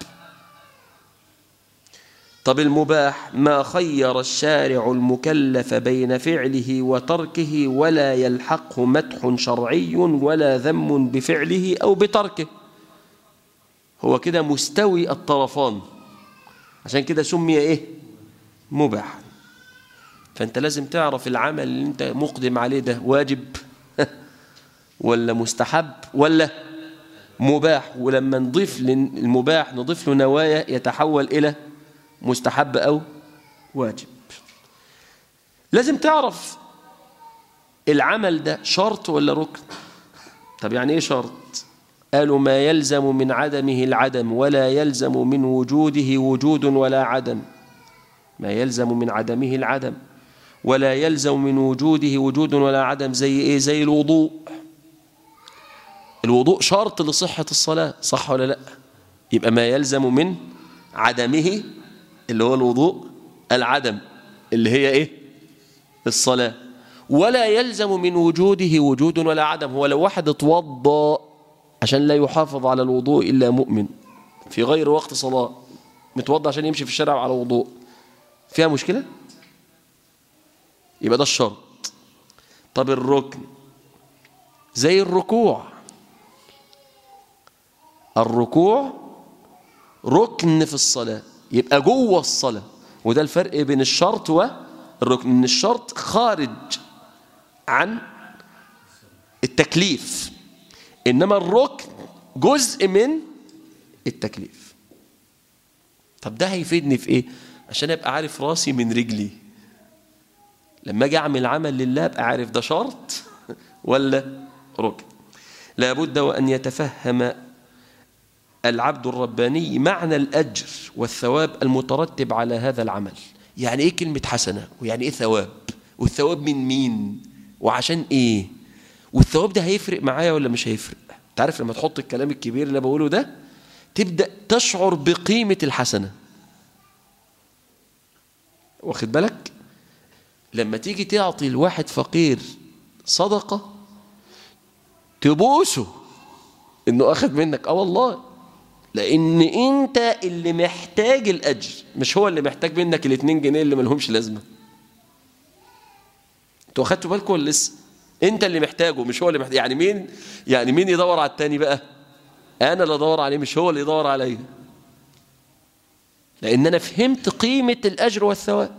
طب المباح ما خير الشارع المكلف بين فعله وتركه ولا يلحقه مدح شرعي ولا ذم بفعله أو بتركه هو كده مستوي الطرفان عشان كده سمي ايه مباح فانت لازم تعرف العمل اللي انت مقدم عليه ده واجب ولا مستحب ولا مباح ولما نضيف للمباح نضيف له نوايا يتحول إلى مستحب أو واجب لازم تعرف العمل ده شرط ولا ركن طب يعني ايه شرط قالوا ما يلزم من عدمه العدم ولا يلزم من وجوده وجود ولا عدم ما يلزم من عدمه العدم ولا يلزم من وجوده وجود ولا عدم زي ايه زي الوضوء الوضوء شرط لصحة الصلاة صح ولا لا يبقى ما يلزم من عدمه اللي هو الوضوء العدم اللي هي ايه الصلاة ولا يلزم من وجوده وجود ولا عدم هو لو واحد اتوضى عشان لا يحافظ على الوضوء إلا مؤمن في غير وقت صلاة متوضى عشان يمشي في الشارع على وضوء فيها مشكلة يبقى ده الشرط طب الركن زي الركوع الركوع ركن في الصلاة يبقى جوه الصلاة وده الفرق بين الشرط والركن ان الشرط خارج عن التكليف انما الركن جزء من التكليف طب ده هيفيدني في ايه عشان ابقى عارف راسي من رجلي لما اجي اعمل عمل لله ابقى عارف ده شرط ولا ركن لابد وان يتفهم العبد الرباني معنى الاجر والثواب المترتب على هذا العمل يعني ايه كلمه حسنه ويعني ايه ثواب والثواب من مين وعشان ايه والثواب ده هيفرق معايا ولا مش هيفرق تعرف لما تحط الكلام الكبير اللي أنا بقوله ده تبدا تشعر بقيمه الحسنه واخد بالك لما تيجي تعطي الواحد فقير صدقة تبوسه انه اخذ منك اه والله لان انت اللي محتاج الاجر مش هو اللي محتاج منك الاتنين جنيه اللي ملهمش لازمه انتوا اخدتوا بالكم ولا لسه انت اللي محتاجه مش هو اللي محتاج يعني مين يعني مين يدور على التاني بقى انا اللي ادور عليه مش هو اللي يدور عليا لان انا فهمت قيمه الاجر والثواب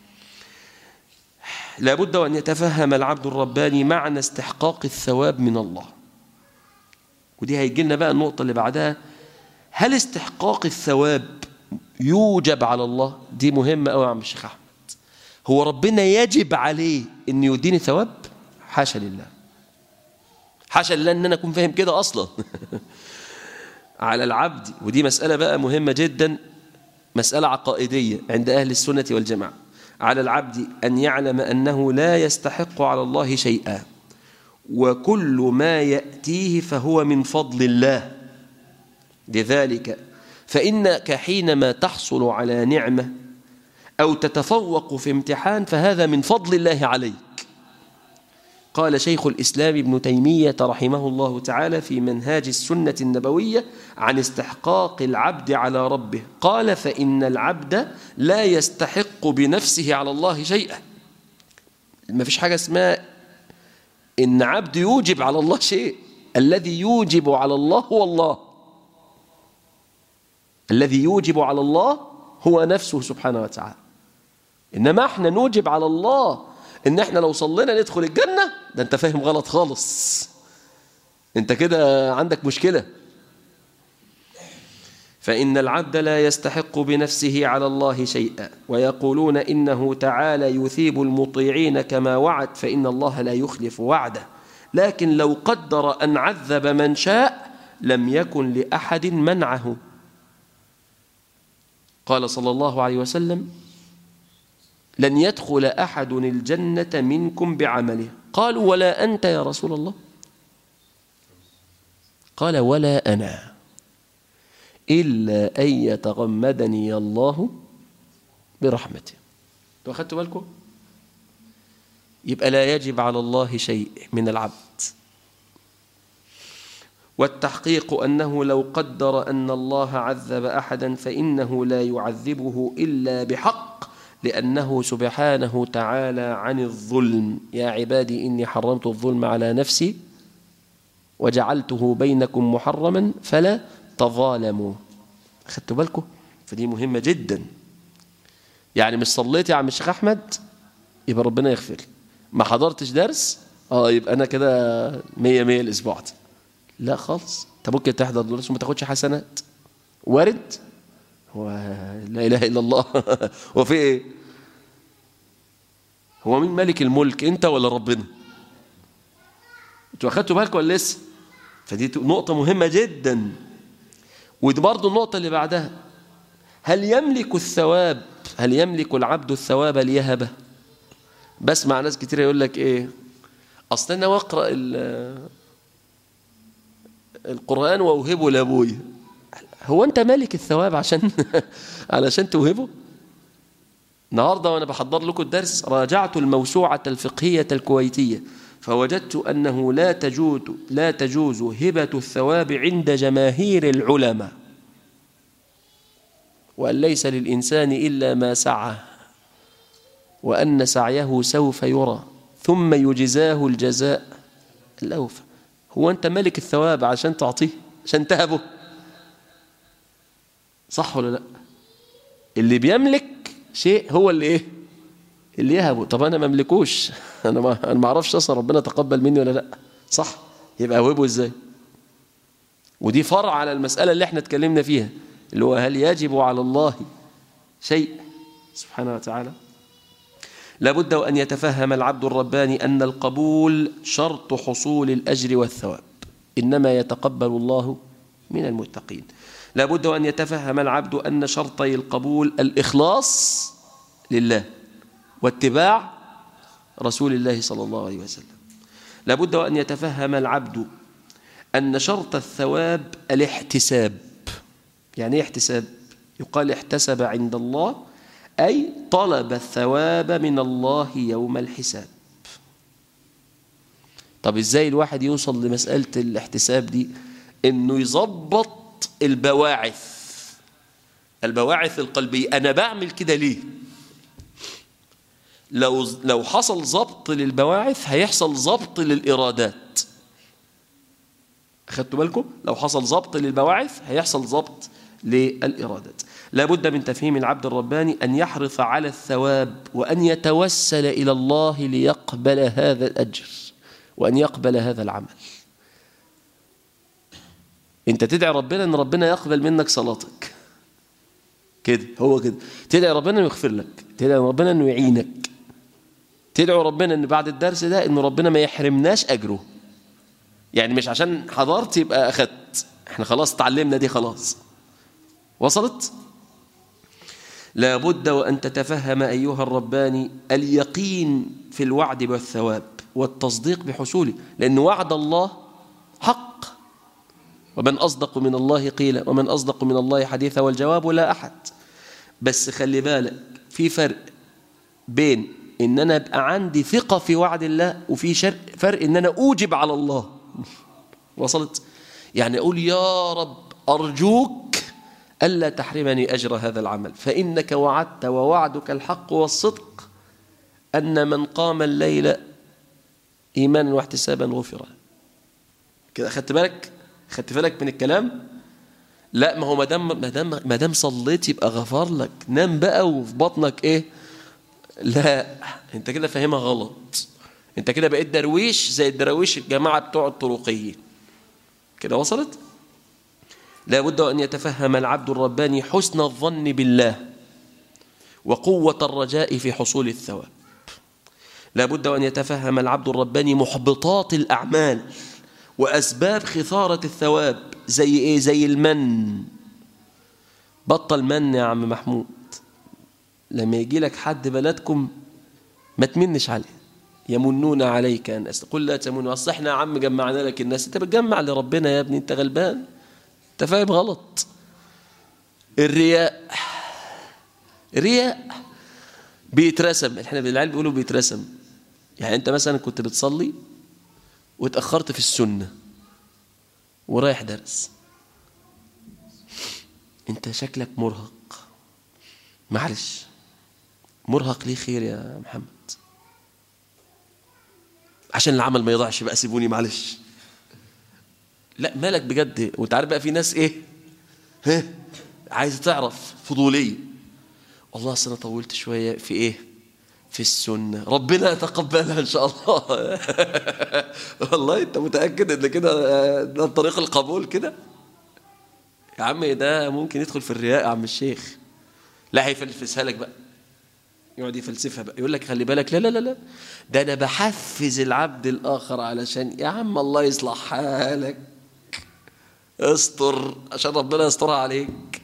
لابد وأن يتفهم العبد الرباني معنى استحقاق الثواب من الله ودي هيجي لنا بقى النقطة اللي بعدها هل استحقاق الثواب يوجب على الله دي مهمة قوي يا عم الشيخ أحمد هو ربنا يجب عليه أن يديني ثواب حاشا لله حاشا لله أن أنا أكون فاهم كده أصلا على العبد ودي مسألة بقى مهمة جدا مسألة عقائدية عند أهل السنة والجماعة على العبد أن يعلم أنه لا يستحق على الله شيئا وكل ما يأتيه فهو من فضل الله لذلك فإنك حينما تحصل على نعمة أو تتفوق في امتحان فهذا من فضل الله عليك قال شيخ الإسلام ابن تيمية رحمه الله تعالى في منهاج السنة النبوية عن استحقاق العبد على ربه قال فإن العبد لا يستحق بنفسه على الله شيئا ما فيش حاجة اسمها إن عبد يوجب على الله شيء الذي يوجب على الله هو الله الذي يوجب على الله هو نفسه سبحانه وتعالى إنما احنا نوجب على الله ان احنا لو صلينا ندخل الجنة ده انت فاهم غلط خالص انت كده عندك مشكلة فإن العبد لا يستحق بنفسه على الله شيئا ويقولون إنه تعالى يثيب المطيعين كما وعد فإن الله لا يخلف وعده لكن لو قدر أن عذب من شاء لم يكن لأحد منعه قال صلى الله عليه وسلم لن يدخل أحد الجنة منكم بعمله قالوا ولا أنت يا رسول الله قال ولا أنا إلا أن يتغمدني الله برحمته أخذتوا بالكم يبقى لا يجب على الله شيء من العبد والتحقيق أنه لو قدر أن الله عذب أحدا فإنه لا يعذبه إلا بحق لأنه سبحانه تعالى عن الظلم يا عبادي إني حرمت الظلم على نفسي وجعلته بينكم محرما فلا تظالموا خدتوا بالكم فدي مهمة جدا يعني مش صليت يا عم الشيخ أحمد يبقى ربنا يغفر ما حضرتش درس اه يبقى أنا كده مية مية الأسبوع ده لا خالص انت ممكن تحضر درس وما تاخدش حسنات وارد هو لا إله إلا الله هو في إيه هو مين ملك الملك أنت ولا ربنا انتوا أخدتوا بالكم ولا لسه فدي نقطة مهمة جدا ودي برضه النقطة اللي بعدها هل يملك الثواب هل يملك العبد الثواب ليهبه بسمع ناس كتير يقول لك ايه اصل انا اقرا القران واوهبه لابويا هو انت مالك الثواب عشان علشان توهبه النهاردة وأنا بحضر لكم الدرس راجعت الموسوعة الفقهية الكويتية فوجدت أنه لا تجوز, لا تجوز هبة الثواب عند جماهير العلماء وأن ليس للإنسان إلا ما سعى وأن سعيه سوف يرى ثم يجزاه الجزاء الأوفى هو أنت ملك الثواب عشان تعطيه عشان تهبه صح ولا لا اللي بيملك شيء هو اللي ايه اللي يهبه طب انا ما املكوش انا ما انا ما اعرفش اصلا ربنا تقبل مني ولا لا صح يبقى اوهبه ازاي ودي فرع على المساله اللي احنا اتكلمنا فيها اللي هو هل يجب على الله شيء سبحانه وتعالى لابد وأن يتفهم العبد الرباني أن القبول شرط حصول الأجر والثواب إنما يتقبل الله من المتقين لابد أن يتفهم العبد أن شرطي القبول الإخلاص لله واتباع رسول الله صلى الله عليه وسلم لابد أن يتفهم العبد أن شرط الثواب الاحتساب يعني ايه احتساب يقال احتسب عند الله أي طلب الثواب من الله يوم الحساب طب ازاي الواحد يوصل لمسألة الاحتساب دي انه يظبط البواعث البواعث القلبية انا بعمل كده ليه لو لو حصل ضبط للبواعث هيحصل ضبط للإرادات أخدتوا بالكم لو حصل ضبط للبواعث هيحصل ضبط للإرادات لا بد من تفهيم العبد الرباني أن يحرص على الثواب وأن يتوسل إلى الله ليقبل هذا الأجر وأن يقبل هذا العمل أنت تدعي ربنا أن ربنا يقبل منك صلاتك كده هو كده تدعي ربنا أنه يغفر لك تدعي ربنا أنه يعينك تدعو ربنا أن بعد الدرس ده أن ربنا ما يحرمناش أجره يعني مش عشان حضرت يبقى أخدت احنا خلاص تعلمنا دي خلاص وصلت؟ لا بد وأن تتفهم أيها الرباني اليقين في الوعد والثواب والتصديق بحصوله لأن وعد الله حق ومن أصدق من الله قيل ومن أصدق من الله حديثا والجواب لا أحد بس خلي بالك في فرق بين إن أنا أبقى عندي ثقة في وعد الله وفي فرق إن أنا أوجب على الله وصلت يعني أقول يا رب أرجوك ألا تحرمني أجر هذا العمل فإنك وعدت ووعدك الحق والصدق أن من قام الليل إيمانا واحتسابا غفر كده أخدت بالك أخدت بالك من الكلام لا ما هو ما دام ما دام ما دام صليت يبقى غفر لك نام بقى وفي بطنك ايه لا انت كده فاهمها غلط انت كده بقيت درويش زي الدراويش الجماعه بتوع الطرقيين كده وصلت لا بد أن يتفهم العبد الرباني حسن الظن بالله وقوة الرجاء في حصول الثواب لا بد أن يتفهم العبد الرباني محبطات الأعمال وأسباب خثارة الثواب زي إيه زي المن بطل من يا عم محمود لما يجي لك حد بلدكم ما تمنش عليه يمنون عليك أن قل لا تمنوا أصل احنا يا عم جمعنا لك الناس انت بتجمع لربنا يا ابني انت غلبان انت فاهم غلط الرياء الرياء بيترسم احنا بالعلم بيقولوا بيترسم يعني انت مثلا كنت بتصلي واتأخرت في السنة ورايح درس انت شكلك مرهق معلش مرهق ليه خير يا محمد عشان العمل ما يضيعش بقى سيبوني معلش لا مالك بجد وانت عارف بقى في ناس ايه ها عايزه تعرف فضوليه والله اصل انا طولت شويه في ايه في السنه ربنا يتقبلها ان شاء الله والله انت متاكد ان كده ده طريق القبول كده يا عم ده ممكن يدخل في الرياء يا عم الشيخ لا هيفلسفها لك بقى يقعد يفلسفها بقى يقول لك خلي بالك لا لا لا لا ده انا بحفز العبد الاخر علشان يا عم الله يصلح حالك استر عشان ربنا يسترها عليك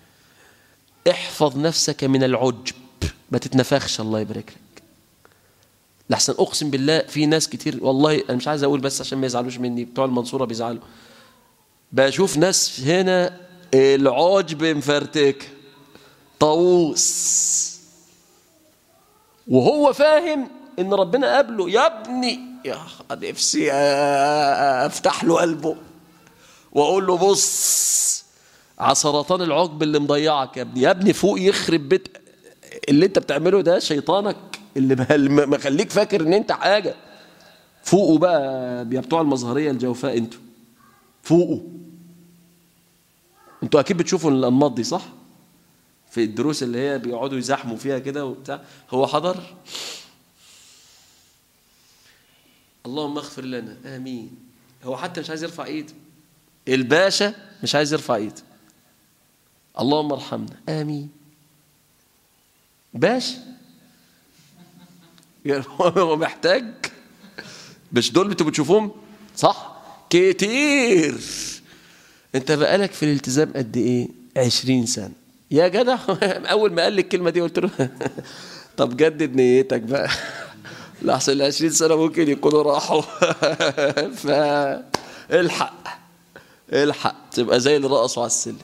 احفظ نفسك من العجب ما تتنفخش الله يبارك لك لحسن اقسم بالله في ناس كتير والله انا مش عايز اقول بس عشان ما يزعلوش مني بتوع المنصوره بيزعلوا بشوف ناس هنا العجب مفرتك طاووس وهو فاهم ان ربنا قابله يا ابني يا نفسي افتح له قلبه واقول له بص على سرطان العقب اللي مضيعك يا ابني يا ابني فوق يخرب بيت اللي انت بتعمله ده شيطانك اللي مخليك فاكر ان انت حاجه فوقوا بقى يا بتوع المظهريه الجوفاء انتوا فوقوا انتوا اكيد بتشوفوا الانماط دي صح في الدروس اللي هي بيقعدوا يزاحموا فيها كده وبتاع هو حضر اللهم اغفر لنا امين هو حتى مش عايز يرفع ايده الباشا مش عايز يرفع ايده اللهم ارحمنا امين باشا هو محتاج مش دول انتوا بتشوفوهم صح كتير انت بقالك في الالتزام قد ايه عشرين سنة يا جدع اول ما قال لي الكلمة دي قلت له طب جدد نيتك بقى لحسن ال 20 سنة ممكن يكونوا راحوا فالحق الحق تبقى زي اللي رقصوا على السلم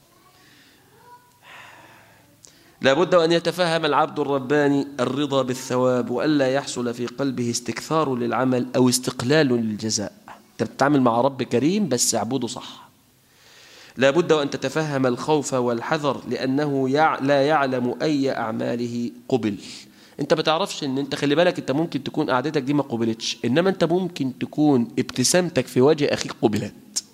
لابد أن يتفهم العبد الرباني الرضا بالثواب وألا يحصل في قلبه استكثار للعمل أو استقلال للجزاء أنت بتتعامل مع رب كريم بس اعبده صح لابد أن تتفهم الخوف والحذر لأنه يع... لا يعلم أي أعماله قبل انت ما تعرفش ان انت خلي بالك انت ممكن تكون قعدتك دي ما قبلتش انما انت ممكن تكون ابتسامتك في وجه اخيك قبلت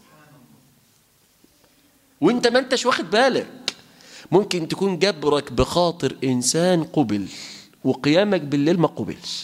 وانت ما انتش واخد بالك ممكن تكون جبرك بخاطر انسان قبل وقيامك بالليل ما قبلش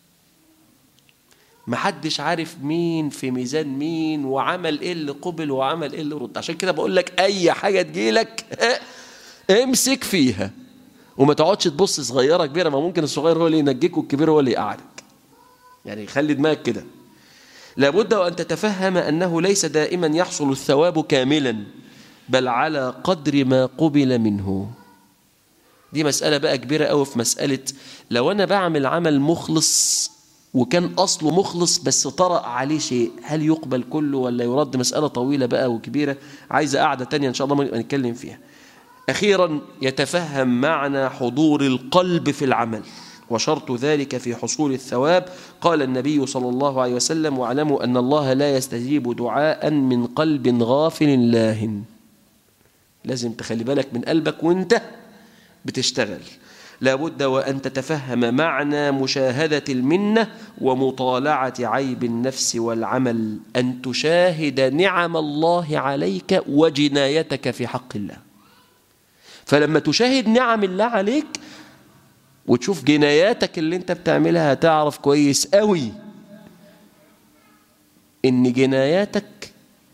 محدش عارف مين في ميزان مين وعمل ايه اللي قبل وعمل ايه اللي رد عشان كده بقول لك اي حاجه تجيلك امسك فيها وما تقعدش تبص صغيره كبيره ما ممكن الصغير هو اللي ينجيك والكبير هو اللي يقعدك يعني خلي دماغك كده لابد وان تتفهم انه ليس دائما يحصل الثواب كاملا بل على قدر ما قبل منه دي مسألة بقى كبيرة قوي في مسألة لو أنا بعمل عمل مخلص وكان أصله مخلص بس طرأ عليه شيء هل يقبل كله ولا يرد مسألة طويلة بقى وكبيرة عايزة قاعدة تانية إن شاء الله نبقى نتكلم فيها أخيرا يتفهم معنى حضور القلب في العمل وشرط ذلك في حصول الثواب قال النبي صلى الله عليه وسلم واعلموا أن الله لا يستجيب دعاء من قلب غافل لاهٍ لازم تخلي بالك من قلبك وانت بتشتغل لابد وأن تتفهم معنى مشاهدة المنة ومطالعة عيب النفس والعمل أن تشاهد نعم الله عليك وجنايتك في حق الله فلما تشاهد نعم الله عليك وتشوف جناياتك اللي انت بتعملها هتعرف كويس قوي ان جناياتك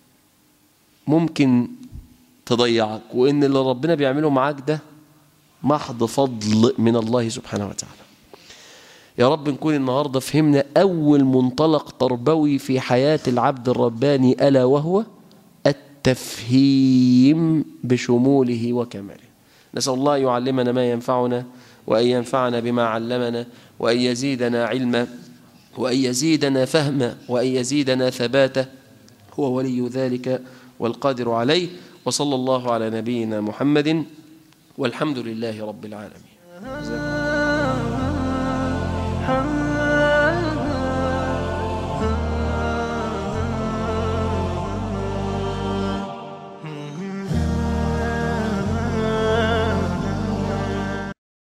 ممكن تضيعك وإن اللي ربنا بيعمله معاك ده محض فضل من الله سبحانه وتعالى يا رب نكون النهاردة فهمنا أول منطلق تربوي في حياة العبد الرباني ألا وهو التفهيم بشموله وكماله نسأل الله يعلمنا ما ينفعنا وأن ينفعنا بما علمنا وأن يزيدنا علما وأن يزيدنا فهما وأن يزيدنا ثباتا هو ولي ذلك والقادر عليه وصلى الله على نبينا محمد والحمد لله رب العالمين